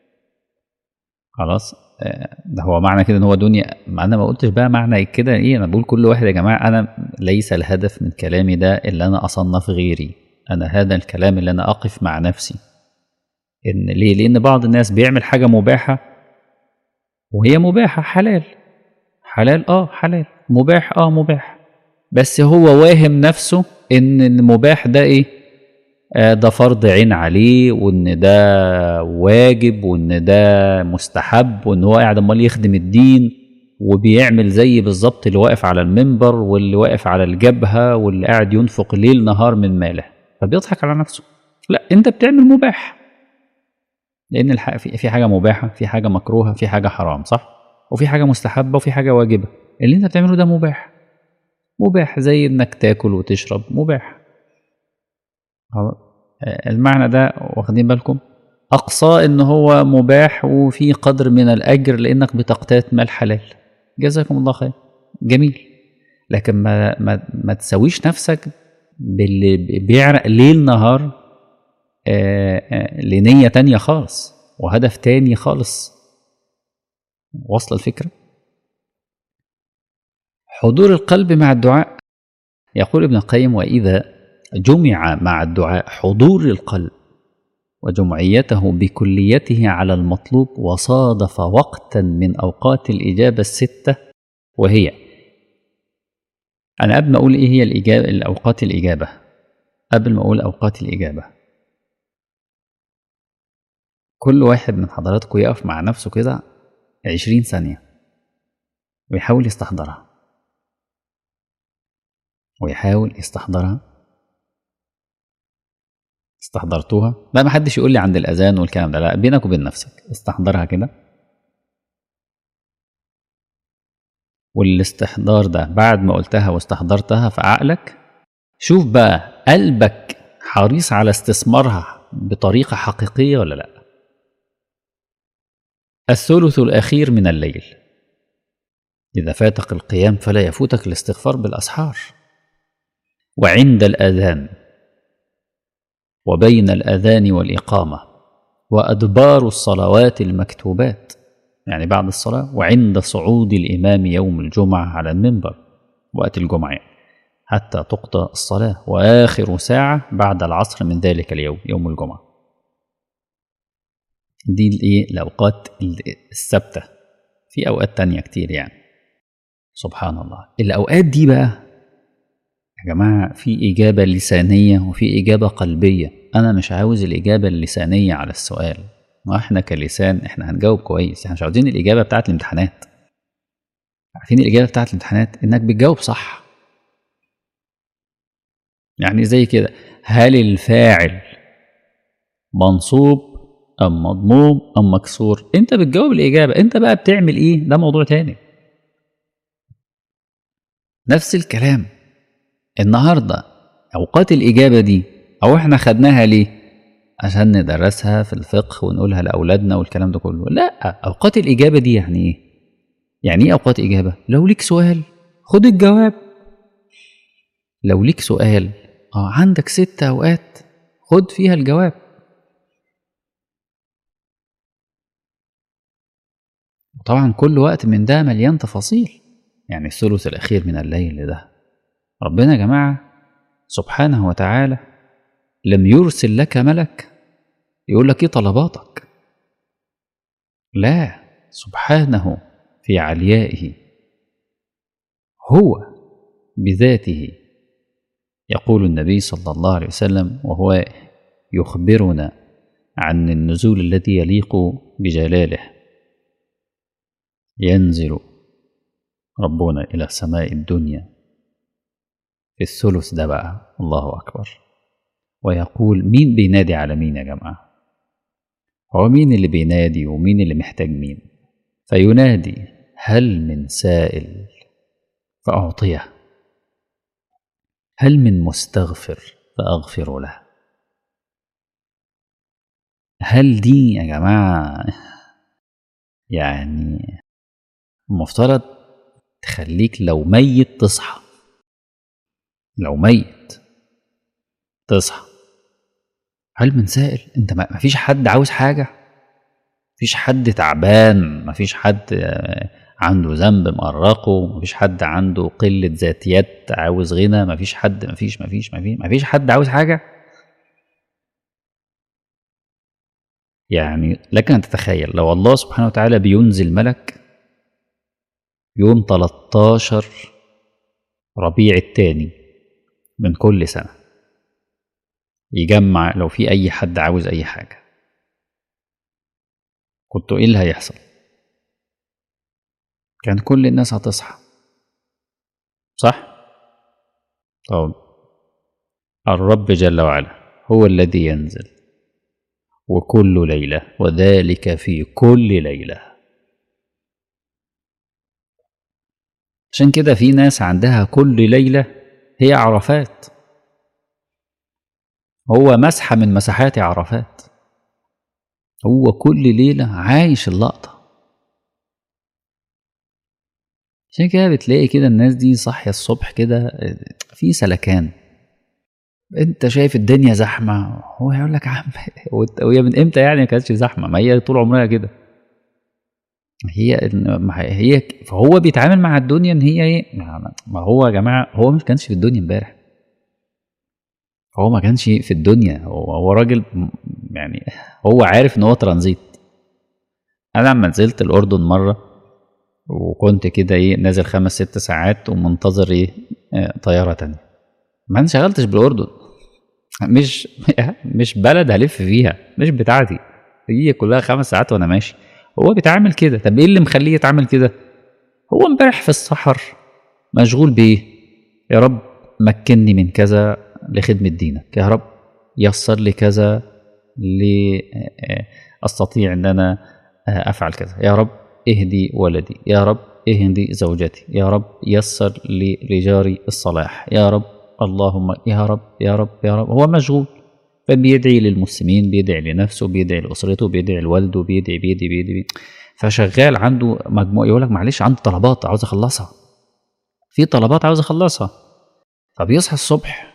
خلاص ده هو معنى كده ان هو دنيا ما انا ما قلتش بقى معنى كده ايه انا بقول كل واحد يا جماعه انا ليس الهدف من كلامي ده اللي انا اصنف غيري انا هذا الكلام اللي انا اقف مع نفسي ان ليه لان بعض الناس بيعمل حاجه مباحه وهي مباحه حلال حلال اه حلال مباح اه مباح بس هو واهم نفسه ان المباح ده ايه آه ده فرض عين عليه وان ده واجب وان ده مستحب وان هو قاعد امال يخدم الدين وبيعمل زي بالظبط اللي واقف على المنبر واللي واقف على الجبهه واللي قاعد ينفق ليل نهار من ماله فبيضحك على نفسه لا انت بتعمل مباح لان الحق في في حاجه مباحه في حاجه مكروهه في حاجه حرام صح وفي حاجه مستحبه وفي حاجه واجبه اللي انت بتعمله ده مباح مباح زي انك تاكل وتشرب مباح المعنى ده واخدين بالكم اقصى ان هو مباح وفي قدر من الاجر لانك بتقتات مال حلال جزاكم الله خير جميل لكن ما ما, ما تسويش نفسك باللي بيعرق ليل نهار آآ آآ لنية تانية خالص وهدف تاني خالص واصلة الفكرة حضور القلب مع الدعاء يقول ابن القيم وإذا جمع مع الدعاء حضور القلب وجمعيته بكليته على المطلوب وصادف وقتا من أوقات الإجابة الستة وهي أنا قبل ما أقول إيه هي الإجابة الأوقات الإجابة قبل ما أقول أوقات الإجابة كل واحد من حضراتكم يقف مع نفسه كده عشرين ثانية ويحاول يستحضرها ويحاول يستحضرها استحضرتوها لا ما حدش يقول لي عند الاذان والكلام ده لا بينك وبين نفسك استحضرها كده والاستحضار ده بعد ما قلتها واستحضرتها في عقلك شوف بقى قلبك حريص على استثمارها بطريقة حقيقية ولا لا الثلث الأخير من الليل إذا فاتك القيام فلا يفوتك الاستغفار بالأسحار وعند الأذان وبين الأذان والإقامة وأدبار الصلوات المكتوبات يعني بعد الصلاة وعند صعود الإمام يوم الجمعة على المنبر وقت الجمعة يعني. حتى تقضى الصلاة وآخر ساعة بعد العصر من ذلك اليوم يوم الجمعة دي الايه الأوقات الثابتة في أوقات تانية كتير يعني سبحان الله الأوقات دي بقى يا جماعة في إجابة لسانية وفي إجابة قلبية أنا مش عاوز الإجابة اللسانية على السؤال وإحنا كلسان إحنا هنجاوب كويس إحنا مش عاوزين الإجابة بتاعت الامتحانات عارفين الإجابة بتاعت الامتحانات إنك بتجاوب صح يعني زي كده هل الفاعل منصوب أم مضموم أم مكسور أنت بتجاوب الإجابة أنت بقى بتعمل إيه ده موضوع تاني نفس الكلام النهارده اوقات الاجابه دي او احنا خدناها ليه عشان ندرسها في الفقه ونقولها لاولادنا والكلام ده كله لا اوقات الاجابه دي يعني ايه يعني ايه اوقات اجابه لو ليك سؤال خد الجواب لو ليك سؤال اه عندك ست اوقات خد فيها الجواب طبعا كل وقت من ده مليان تفاصيل يعني الثلث الاخير من الليل ده ربنا يا جماعة سبحانه وتعالى لم يرسل لك ملك يقول لك ايه طلباتك لا سبحانه في عليائه هو بذاته يقول النبي صلى الله عليه وسلم وهو يخبرنا عن النزول الذي يليق بجلاله ينزل ربنا إلى سماء الدنيا في الثلث ده بقى الله أكبر ويقول مين بينادي على مين يا جماعة هو مين اللي بينادي ومين اللي محتاج مين فينادي هل من سائل فأعطيه هل من مستغفر فأغفر له هل دي يا جماعة يعني المفترض تخليك لو ميت تصحى لو ميت تصحى هل من سائل انت ما فيش حد عاوز حاجه مفيش حد تعبان مفيش حد عنده ذنب مقرقه مفيش حد عنده قلة ذاتيات عاوز غنى مفيش حد مفيش مفيش مفيش مفيش حد عاوز حاجة يعني لك أن تتخيل لو الله سبحانه وتعالى بينزل ملك يوم 13 ربيع الثاني من كل سنة يجمع لو في أي حد عاوز أي حاجة كنتوا إيه اللي هيحصل كان كل الناس هتصحى صح طب الرب جل وعلا هو الذي ينزل وكل ليلة وذلك في كل ليلة عشان كده في ناس عندها كل ليلة هي عرفات هو مسحة من مساحات عرفات هو كل ليلة عايش اللقطة عشان كده بتلاقي كده الناس دي صاحية الصبح كده في سلكان انت شايف الدنيا زحمة هو هيقول لك عم وهي من امتى يعني ما كانتش زحمة ما هي طول عمرها كده هي هي فهو بيتعامل مع الدنيا ان هي ايه ما هو يا جماعه هو ما كانش في الدنيا امبارح هو ما كانش في الدنيا هو, هو راجل يعني هو عارف ان هو ترانزيت انا لما نزلت الاردن مره وكنت كده ايه نازل خمس ست ساعات ومنتظر ايه طياره تانية ما انشغلتش بالاردن مش مش بلد هلف فيها مش بتاعتي هي كلها خمس ساعات وانا ماشي هو بيتعامل كده طب ايه اللي مخليه يتعامل كده هو امبارح في السحر مشغول بايه يا رب مكنني من كذا لخدمة دينك يا رب يسر لي كذا لأستطيع أن أنا أفعل كذا يا رب اهدي ولدي يا رب اهدي زوجتي يا رب يسر لي لجاري الصلاح يا رب اللهم يا رب يا رب يا رب هو مشغول فبيدعي للمسلمين بيدعي لنفسه بيدعي لأسرته بيدعي لوالده بيدعي بيدعي بيدعي, بيدعي. فشغال عنده مجموعة يقول لك معلش عندي طلبات عاوز أخلصها في طلبات عاوز أخلصها فبيصحى الصبح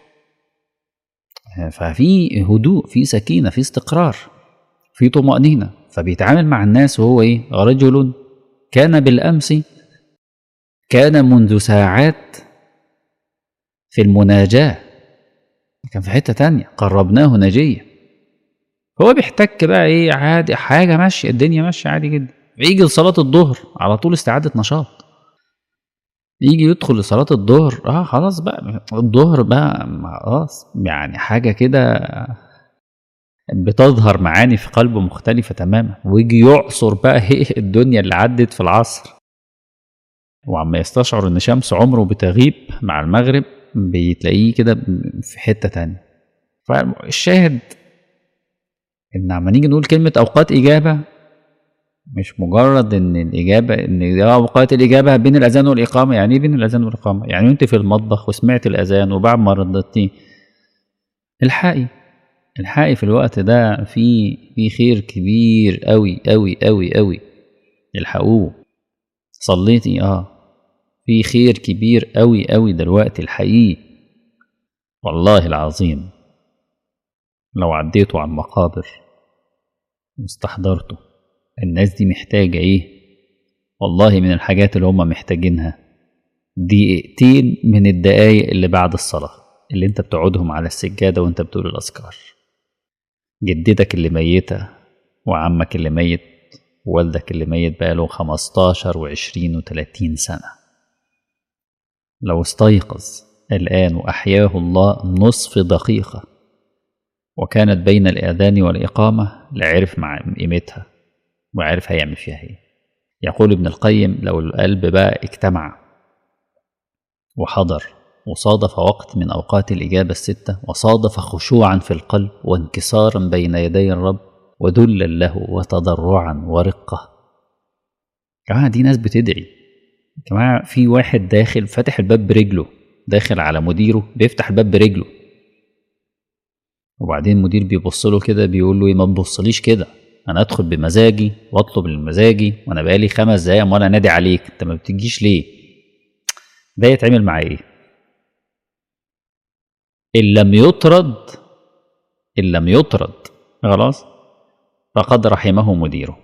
ففي هدوء في سكينة في استقرار في طمأنينة فبيتعامل مع الناس وهو إيه رجل كان بالأمس كان منذ ساعات في المناجاة كان في حتة تانية قربناه نجيا هو بيحتك بقى ايه عادي حاجة ماشية الدنيا ماشية عادي جدا يجي لصلاة الظهر على طول استعادة نشاط يجي يدخل لصلاة الظهر اه خلاص بقى الظهر بقى خلاص يعني حاجة كده بتظهر معاني في قلبه مختلفة تماما ويجي يعصر بقى ايه الدنيا اللي عدت في العصر وعما يستشعر ان شمس عمره بتغيب مع المغرب بتلاقيه كده في حتة تانية فالشاهد ان عما نيجي نقول كلمة اوقات اجابة مش مجرد ان الاجابة ان ده اوقات الاجابة بين الاذان والاقامة يعني ايه بين الاذان والاقامة يعني انت في المطبخ وسمعت الاذان وبعد ما ردتي الحقي الحقي في الوقت ده في في خير كبير قوي قوي قوي قوي الحقوه صليتي اه في خير كبير قوي قوي دلوقتي الحقيقي والله العظيم لو عديتوا على المقابر واستحضرتوا الناس دي محتاجة ايه والله من الحاجات اللي هم محتاجينها دقيقتين من الدقايق اللي بعد الصلاة اللي انت بتقعدهم على السجادة وانت بتقول الأذكار جدتك اللي ميتة وعمك اللي ميت ووالدك اللي ميت بقاله خمستاشر وعشرين وتلاتين سنة لو استيقظ الآن وأحياه الله نصف دقيقة وكانت بين الآذان والإقامة لعرف مع قيمتها وعرف هيعمل فيها ايه يقول ابن القيم لو القلب بقى اجتمع وحضر وصادف وقت من أوقات الإجابة الستة وصادف خشوعا في القلب وانكسارا بين يدي الرب وذلا له وتضرعا ورقة جماعة دي ناس بتدعي جماعة في واحد داخل فاتح الباب برجله داخل على مديره بيفتح الباب برجله وبعدين المدير بيبص له كده بيقول له ما تبصليش كده انا ادخل بمزاجي واطلب المزاجي وانا بقالي خمس دقايق وانا نادي عليك انت ما بتجيش ليه ده يتعمل مع ايه ان لم يطرد ان لم يطرد خلاص فقد رحمه مديره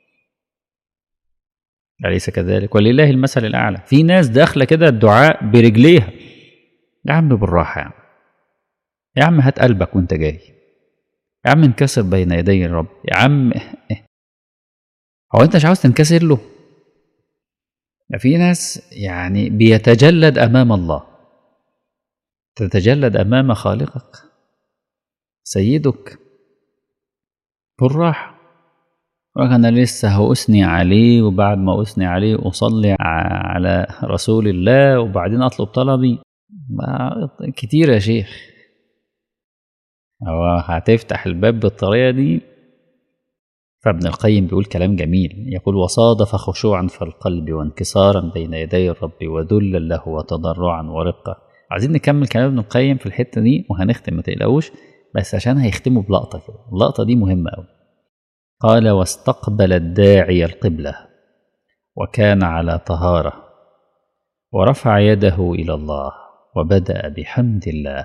أليس كذلك ولله المثل الأعلى في ناس داخلة كده الدعاء برجليها يا عم بالراحة يا عم يا عم هات قلبك وانت جاي يا عم انكسر بين يدي الرب يا عم هو انت مش عاوز تنكسر له ده في ناس يعني بيتجلد امام الله تتجلد امام خالقك سيدك بالراحه انا لسه هأثني عليه وبعد ما أثني عليه أصلي على رسول الله وبعدين أطلب طلبي ما كتير يا شيخ هو هتفتح الباب بالطريقة دي فابن القيم بيقول كلام جميل يقول وصادف خشوعا في القلب وانكسارا بين يدي الرب وذلا له وتضرعا ورقة عايزين نكمل كلام ابن القيم في الحتة دي وهنختم ما تقلقوش بس عشان هيختموا بلقطة كده اللقطة دي مهمة أوي قال واستقبل الداعي القبلة وكان على طهارة ورفع يده إلى الله وبدأ بحمد الله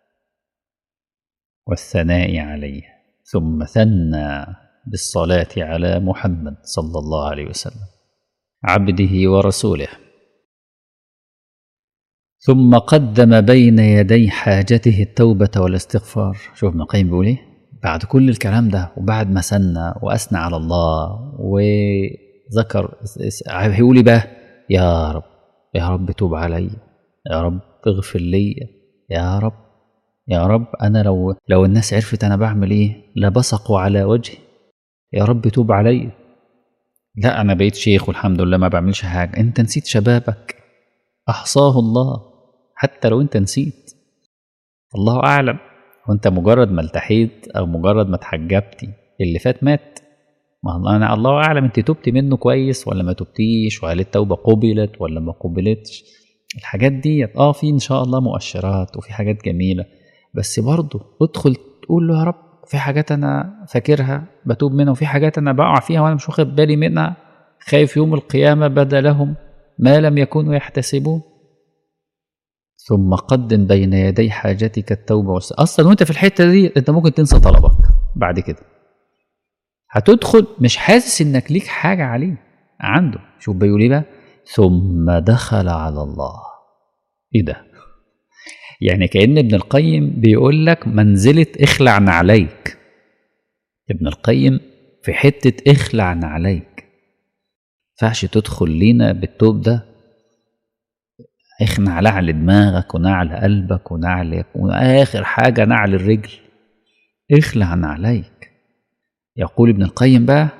والثناء عليه ثم ثنى بالصلاة على محمد صلى الله عليه وسلم عبده ورسوله ثم قدم بين يدي حاجته التوبة والاستغفار شوف ابن القيم بيقول ايه بعد كل الكلام ده وبعد ما سنى وأثنى على الله وذكر هيقول ايه بقى يا رب يا رب توب علي يا رب اغفر لي يا رب يا رب انا لو لو الناس عرفت انا بعمل ايه لبصقوا على وجهي يا رب توب علي لا انا بقيت شيخ والحمد لله ما بعملش حاجه انت نسيت شبابك احصاه الله حتى لو انت نسيت الله اعلم وانت مجرد ما التحيت او مجرد ما اتحجبتي اللي فات مات ما انا الله اعلم انت تبتي منه كويس ولا ما تبتيش وهل التوبه قبلت ولا ما قبلتش الحاجات دي اه في ان شاء الله مؤشرات وفي حاجات جميله بس برضه ادخل تقول له يا رب في حاجات انا فاكرها بتوب منها وفي حاجات انا بقع فيها وانا مش واخد بالي منها خايف يوم القيامه بدا لهم ما لم يكونوا يحتسبون ثم قدم بين يدي حاجتك التوبه والس... اصلا وانت في الحته دي انت ممكن تنسى طلبك بعد كده هتدخل مش حاسس انك ليك حاجه عليه عنده شوف بيقول ايه بقى ثم دخل على الله ايه ده يعني كأن ابن القيم بيقول لك منزلة اخلع نعليك ابن القيم في حتة اخلع نعليك ينفعش تدخل لينا بالتوب ده اخنع نعل دماغك ونعل قلبك ونعل واخر حاجة نعل الرجل اخلع نعليك يقول ابن القيم بقى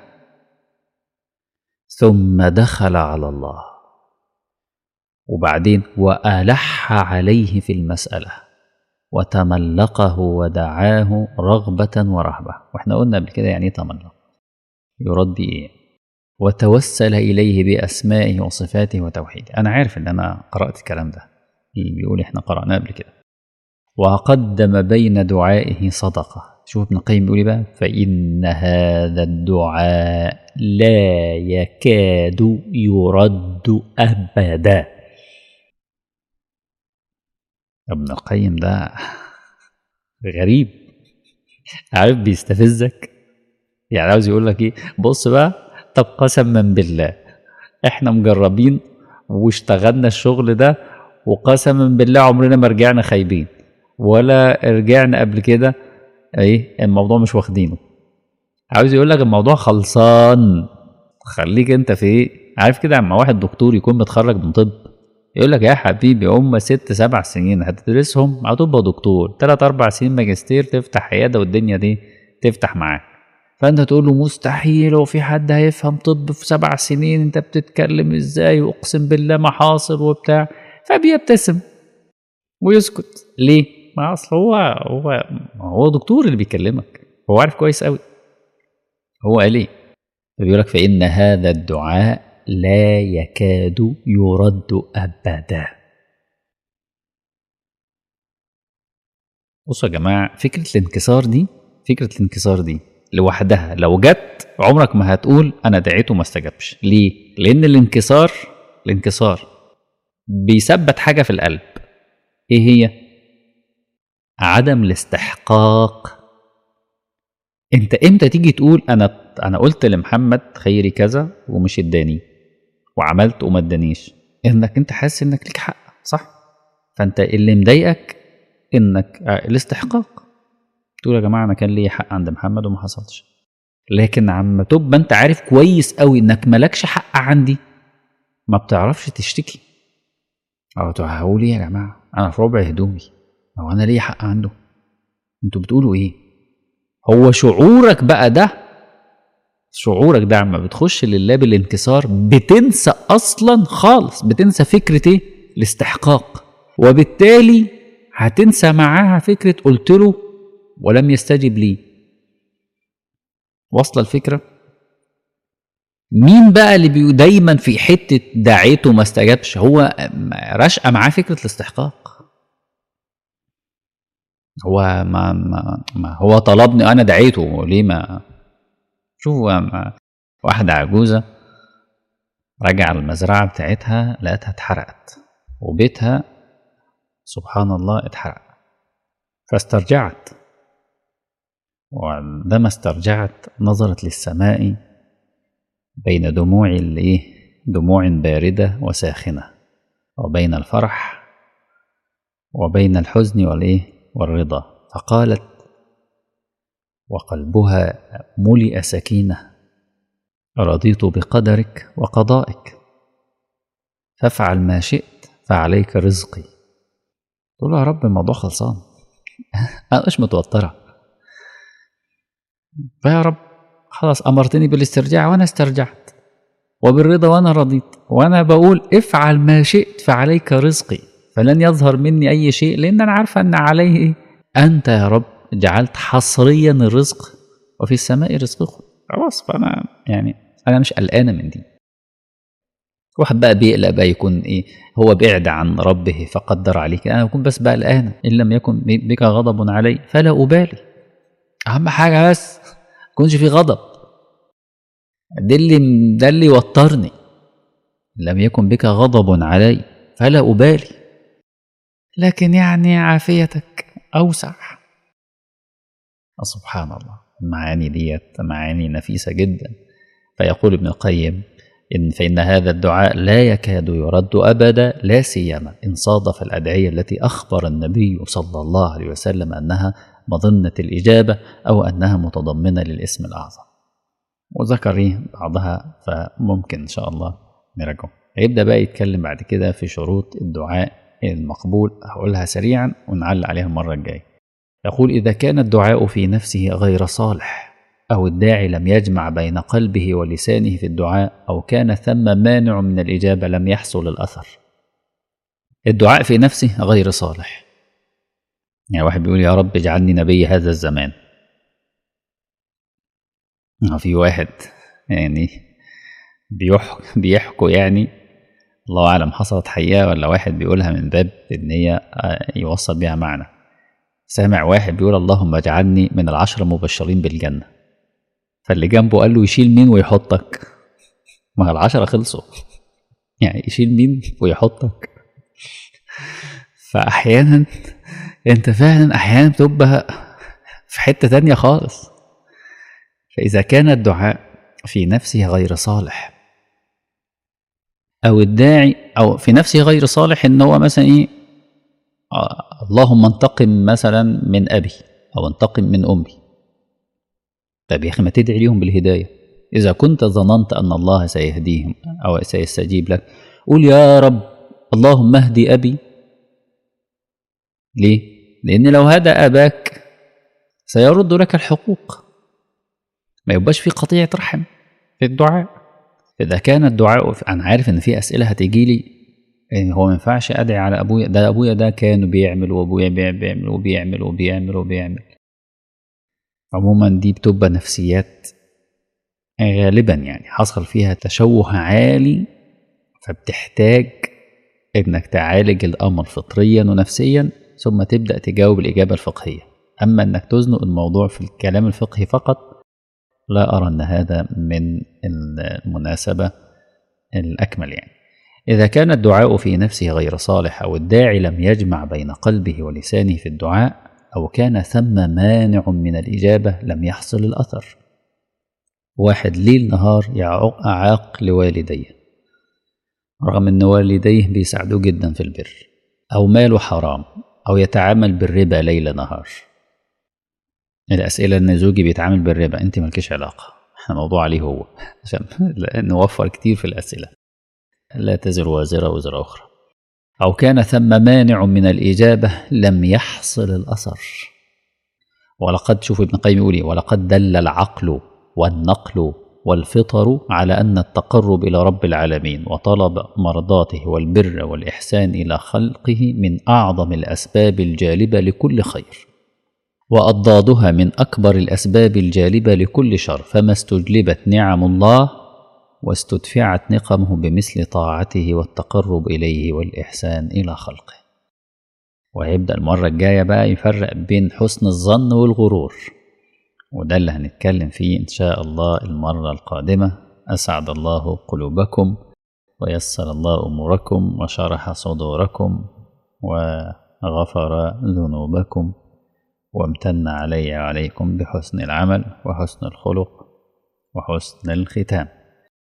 ثم دخل على الله وبعدين وألح عليه في المسألة وتملقه ودعاه رغبة ورهبة واحنا قلنا قبل كده يعني ايه تملق يرد ايه وتوسل إليه بأسمائه وصفاته وتوحيده أنا عارف إن أنا قرأت الكلام ده اللي بيقول إحنا قرأناه قبل كده وقدم بين دعائه صدقة شوف ابن القيم بيقول بقى فإن هذا الدعاء لا يكاد يرد أبدا ابن القيم ده غريب عارف بيستفزك يعني عاوز يقول لك ايه بص بقى طب قسما بالله احنا مجربين واشتغلنا الشغل ده وقسما بالله عمرنا ما رجعنا خايبين ولا رجعنا قبل كده ايه الموضوع مش واخدينه عاوز يقول لك الموضوع خلصان خليك انت في ايه عارف كده اما واحد دكتور يكون متخرج من طب يقول لك يا حبيبي هم ست سبع سنين هتدرسهم هتبقى دكتور تلات اربع سنين ماجستير تفتح عياده والدنيا دي تفتح معاك فانت تقول له مستحيل وفي حد هيفهم طب في سبع سنين انت بتتكلم ازاي واقسم بالله ما حاصل وبتاع فبيبتسم ويسكت ليه؟ ما اصل هو هو هو دكتور اللي بيكلمك هو عارف كويس قوي هو قال ايه؟ بيقول لك فان هذا الدعاء لا يكاد يرد ابدا بصوا يا جماعه فكره الانكسار دي فكره الانكسار دي لوحدها لو جت عمرك ما هتقول انا دعيته ما استجابش ليه لان الانكسار الانكسار بيثبت حاجه في القلب ايه هي عدم الاستحقاق انت امتى تيجي تقول انا انا قلت لمحمد خيري كذا ومش اداني وعملت وما ادانيش انك انت حاسس انك ليك حق صح فانت اللي مضايقك انك الاستحقاق تقول يا جماعه انا كان لي حق عند محمد وما حصلش لكن عم تبقى انت عارف كويس قوي انك مالكش حق عندي ما بتعرفش تشتكي او هقول ايه يا جماعه انا في ربع هدومي هو انا ليه حق عنده انتوا بتقولوا ايه هو شعورك بقى ده شعورك ده عما بتخش لله بالانكسار بتنسى اصلا خالص بتنسى فكره ايه الاستحقاق وبالتالي هتنسى معاها فكره قلت له ولم يستجب لي واصله الفكره مين بقى اللي بي دايما في حته دعيته ما استجابش هو راشقه معاه فكره الاستحقاق هو ما, ما, ما هو طلبني انا دعيته ليه ما شوفوا واحدة عجوزة رجع المزرعة بتاعتها لقيتها اتحرقت وبيتها سبحان الله اتحرق فاسترجعت وعندما استرجعت نظرت للسماء بين دموع الايه دموع باردة وساخنة وبين الفرح وبين الحزن والايه والرضا فقالت وقلبها ملئ سكينه رضيت بقدرك وقضائك فافعل ما شئت فعليك رزقي تقول يا رب الموضوع خلصان انا مش متوتره فيا رب خلاص امرتني بالاسترجاع وانا استرجعت وبالرضا وانا رضيت وانا بقول افعل ما شئت فعليك رزقي فلن يظهر مني اي شيء لان انا عارفه ان عليه انت يا رب جعلت حصريا الرزق وفي السماء رزقكم خلاص فانا يعني انا مش قلقانه من دي واحد بقى بيقلق بقى يكون ايه هو بعد عن ربه فقدر عليك انا بكون بس بقى قلقانه ان لم يكن بك غضب علي فلا ابالي اهم حاجه بس يكونش في غضب ده اللي ده اللي يوترني لم يكن بك غضب علي فلا ابالي لكن يعني عافيتك اوسع سبحان الله المعاني ديت معاني نفيسة جدا فيقول ابن القيم إن فإن هذا الدعاء لا يكاد يرد أبدا لا سيما إن صادف الأدعية التي أخبر النبي صلى الله عليه وسلم أنها مظنة الإجابة أو أنها متضمنة للاسم الأعظم وذكر إيه بعضها فممكن إن شاء الله نراجعه هيبدأ بقى يتكلم بعد كده في شروط الدعاء المقبول هقولها سريعا ونعلق عليها المرة الجاية يقول إذا كان الدعاء في نفسه غير صالح أو الداعي لم يجمع بين قلبه ولسانه في الدعاء أو كان ثم مانع من الإجابة لم يحصل الأثر الدعاء في نفسه غير صالح يعني واحد بيقول يا رب اجعلني نبي هذا الزمان في واحد يعني بيحكوا بيحكوا يعني الله أعلم حصلت حقيقة ولا واحد بيقولها من باب إن هي يوصل بيها معنى سامع واحد بيقول اللهم اجعلني من العشرة المبشرين بالجنة فاللي جنبه قال له يشيل مين ويحطك ما العشرة خلصوا يعني يشيل مين ويحطك فأحيانا أنت فعلا أحيانا بتبقى في حتة تانية خالص فإذا كان الدعاء في نفسه غير صالح أو الداعي أو في نفسه غير صالح إن هو مثلا إيه آه اللهم انتقم مثلا من أبي أو انتقم من أمي طب يا أخي ما تدعي ليهم بالهداية إذا كنت ظننت أن الله سيهديهم أو سيستجيب لك قول يا رب اللهم اهدي أبي ليه؟ لأن لو هدى أباك سيرد لك الحقوق ما يبقاش في قطيعة رحم في الدعاء إذا كان الدعاء أنا عارف إن في أسئلة هتيجي لي يعني هو ما ينفعش أدعي على أبويا ده أبويا ده كان بيعمل وأبويا بيعمل وبيعمل وبيعمل وبيعمل عموما دي بتبقى نفسيات غالبا يعني حصل فيها تشوه عالي فبتحتاج انك تعالج الامر فطريا ونفسيا ثم تبدا تجاوب الاجابه الفقهيه اما انك تزنق الموضوع في الكلام الفقهي فقط لا ارى ان هذا من المناسبه الاكمل يعني اذا كان الدعاء في نفسه غير صالح او الداعي لم يجمع بين قلبه ولسانه في الدعاء أو كان ثم مانع من الإجابة لم يحصل الأثر واحد ليل نهار أعاق لوالديه رغم أن والديه بيساعدوه جدا في البر أو ماله حرام أو يتعامل بالربا ليل نهار الأسئلة أن زوجي بيتعامل بالربا أنت مالكش علاقة احنا موضوع عليه هو عشان نوفر كتير في الأسئلة لا تزر وازرة وزر أخرى أو كان ثم مانع من الإجابة لم يحصل الأثر ولقد شوف ابن القيم يقول ولقد دل العقل والنقل والفطر على أن التقرب إلى رب العالمين وطلب مرضاته والبر والإحسان إلى خلقه من أعظم الأسباب الجالبة لكل خير وأضدادها من أكبر الأسباب الجالبة لكل شر فما استجلبت نعم الله واستدفعت نقمه بمثل طاعته والتقرب إليه والإحسان إلى خلقه وهيبدأ المرة الجاية بقى يفرق بين حسن الظن والغرور وده اللي هنتكلم فيه إن شاء الله المرة القادمة أسعد الله قلوبكم ويسر الله أموركم وشرح صدوركم وغفر ذنوبكم وامتن علي وعليكم بحسن العمل وحسن الخلق وحسن الختام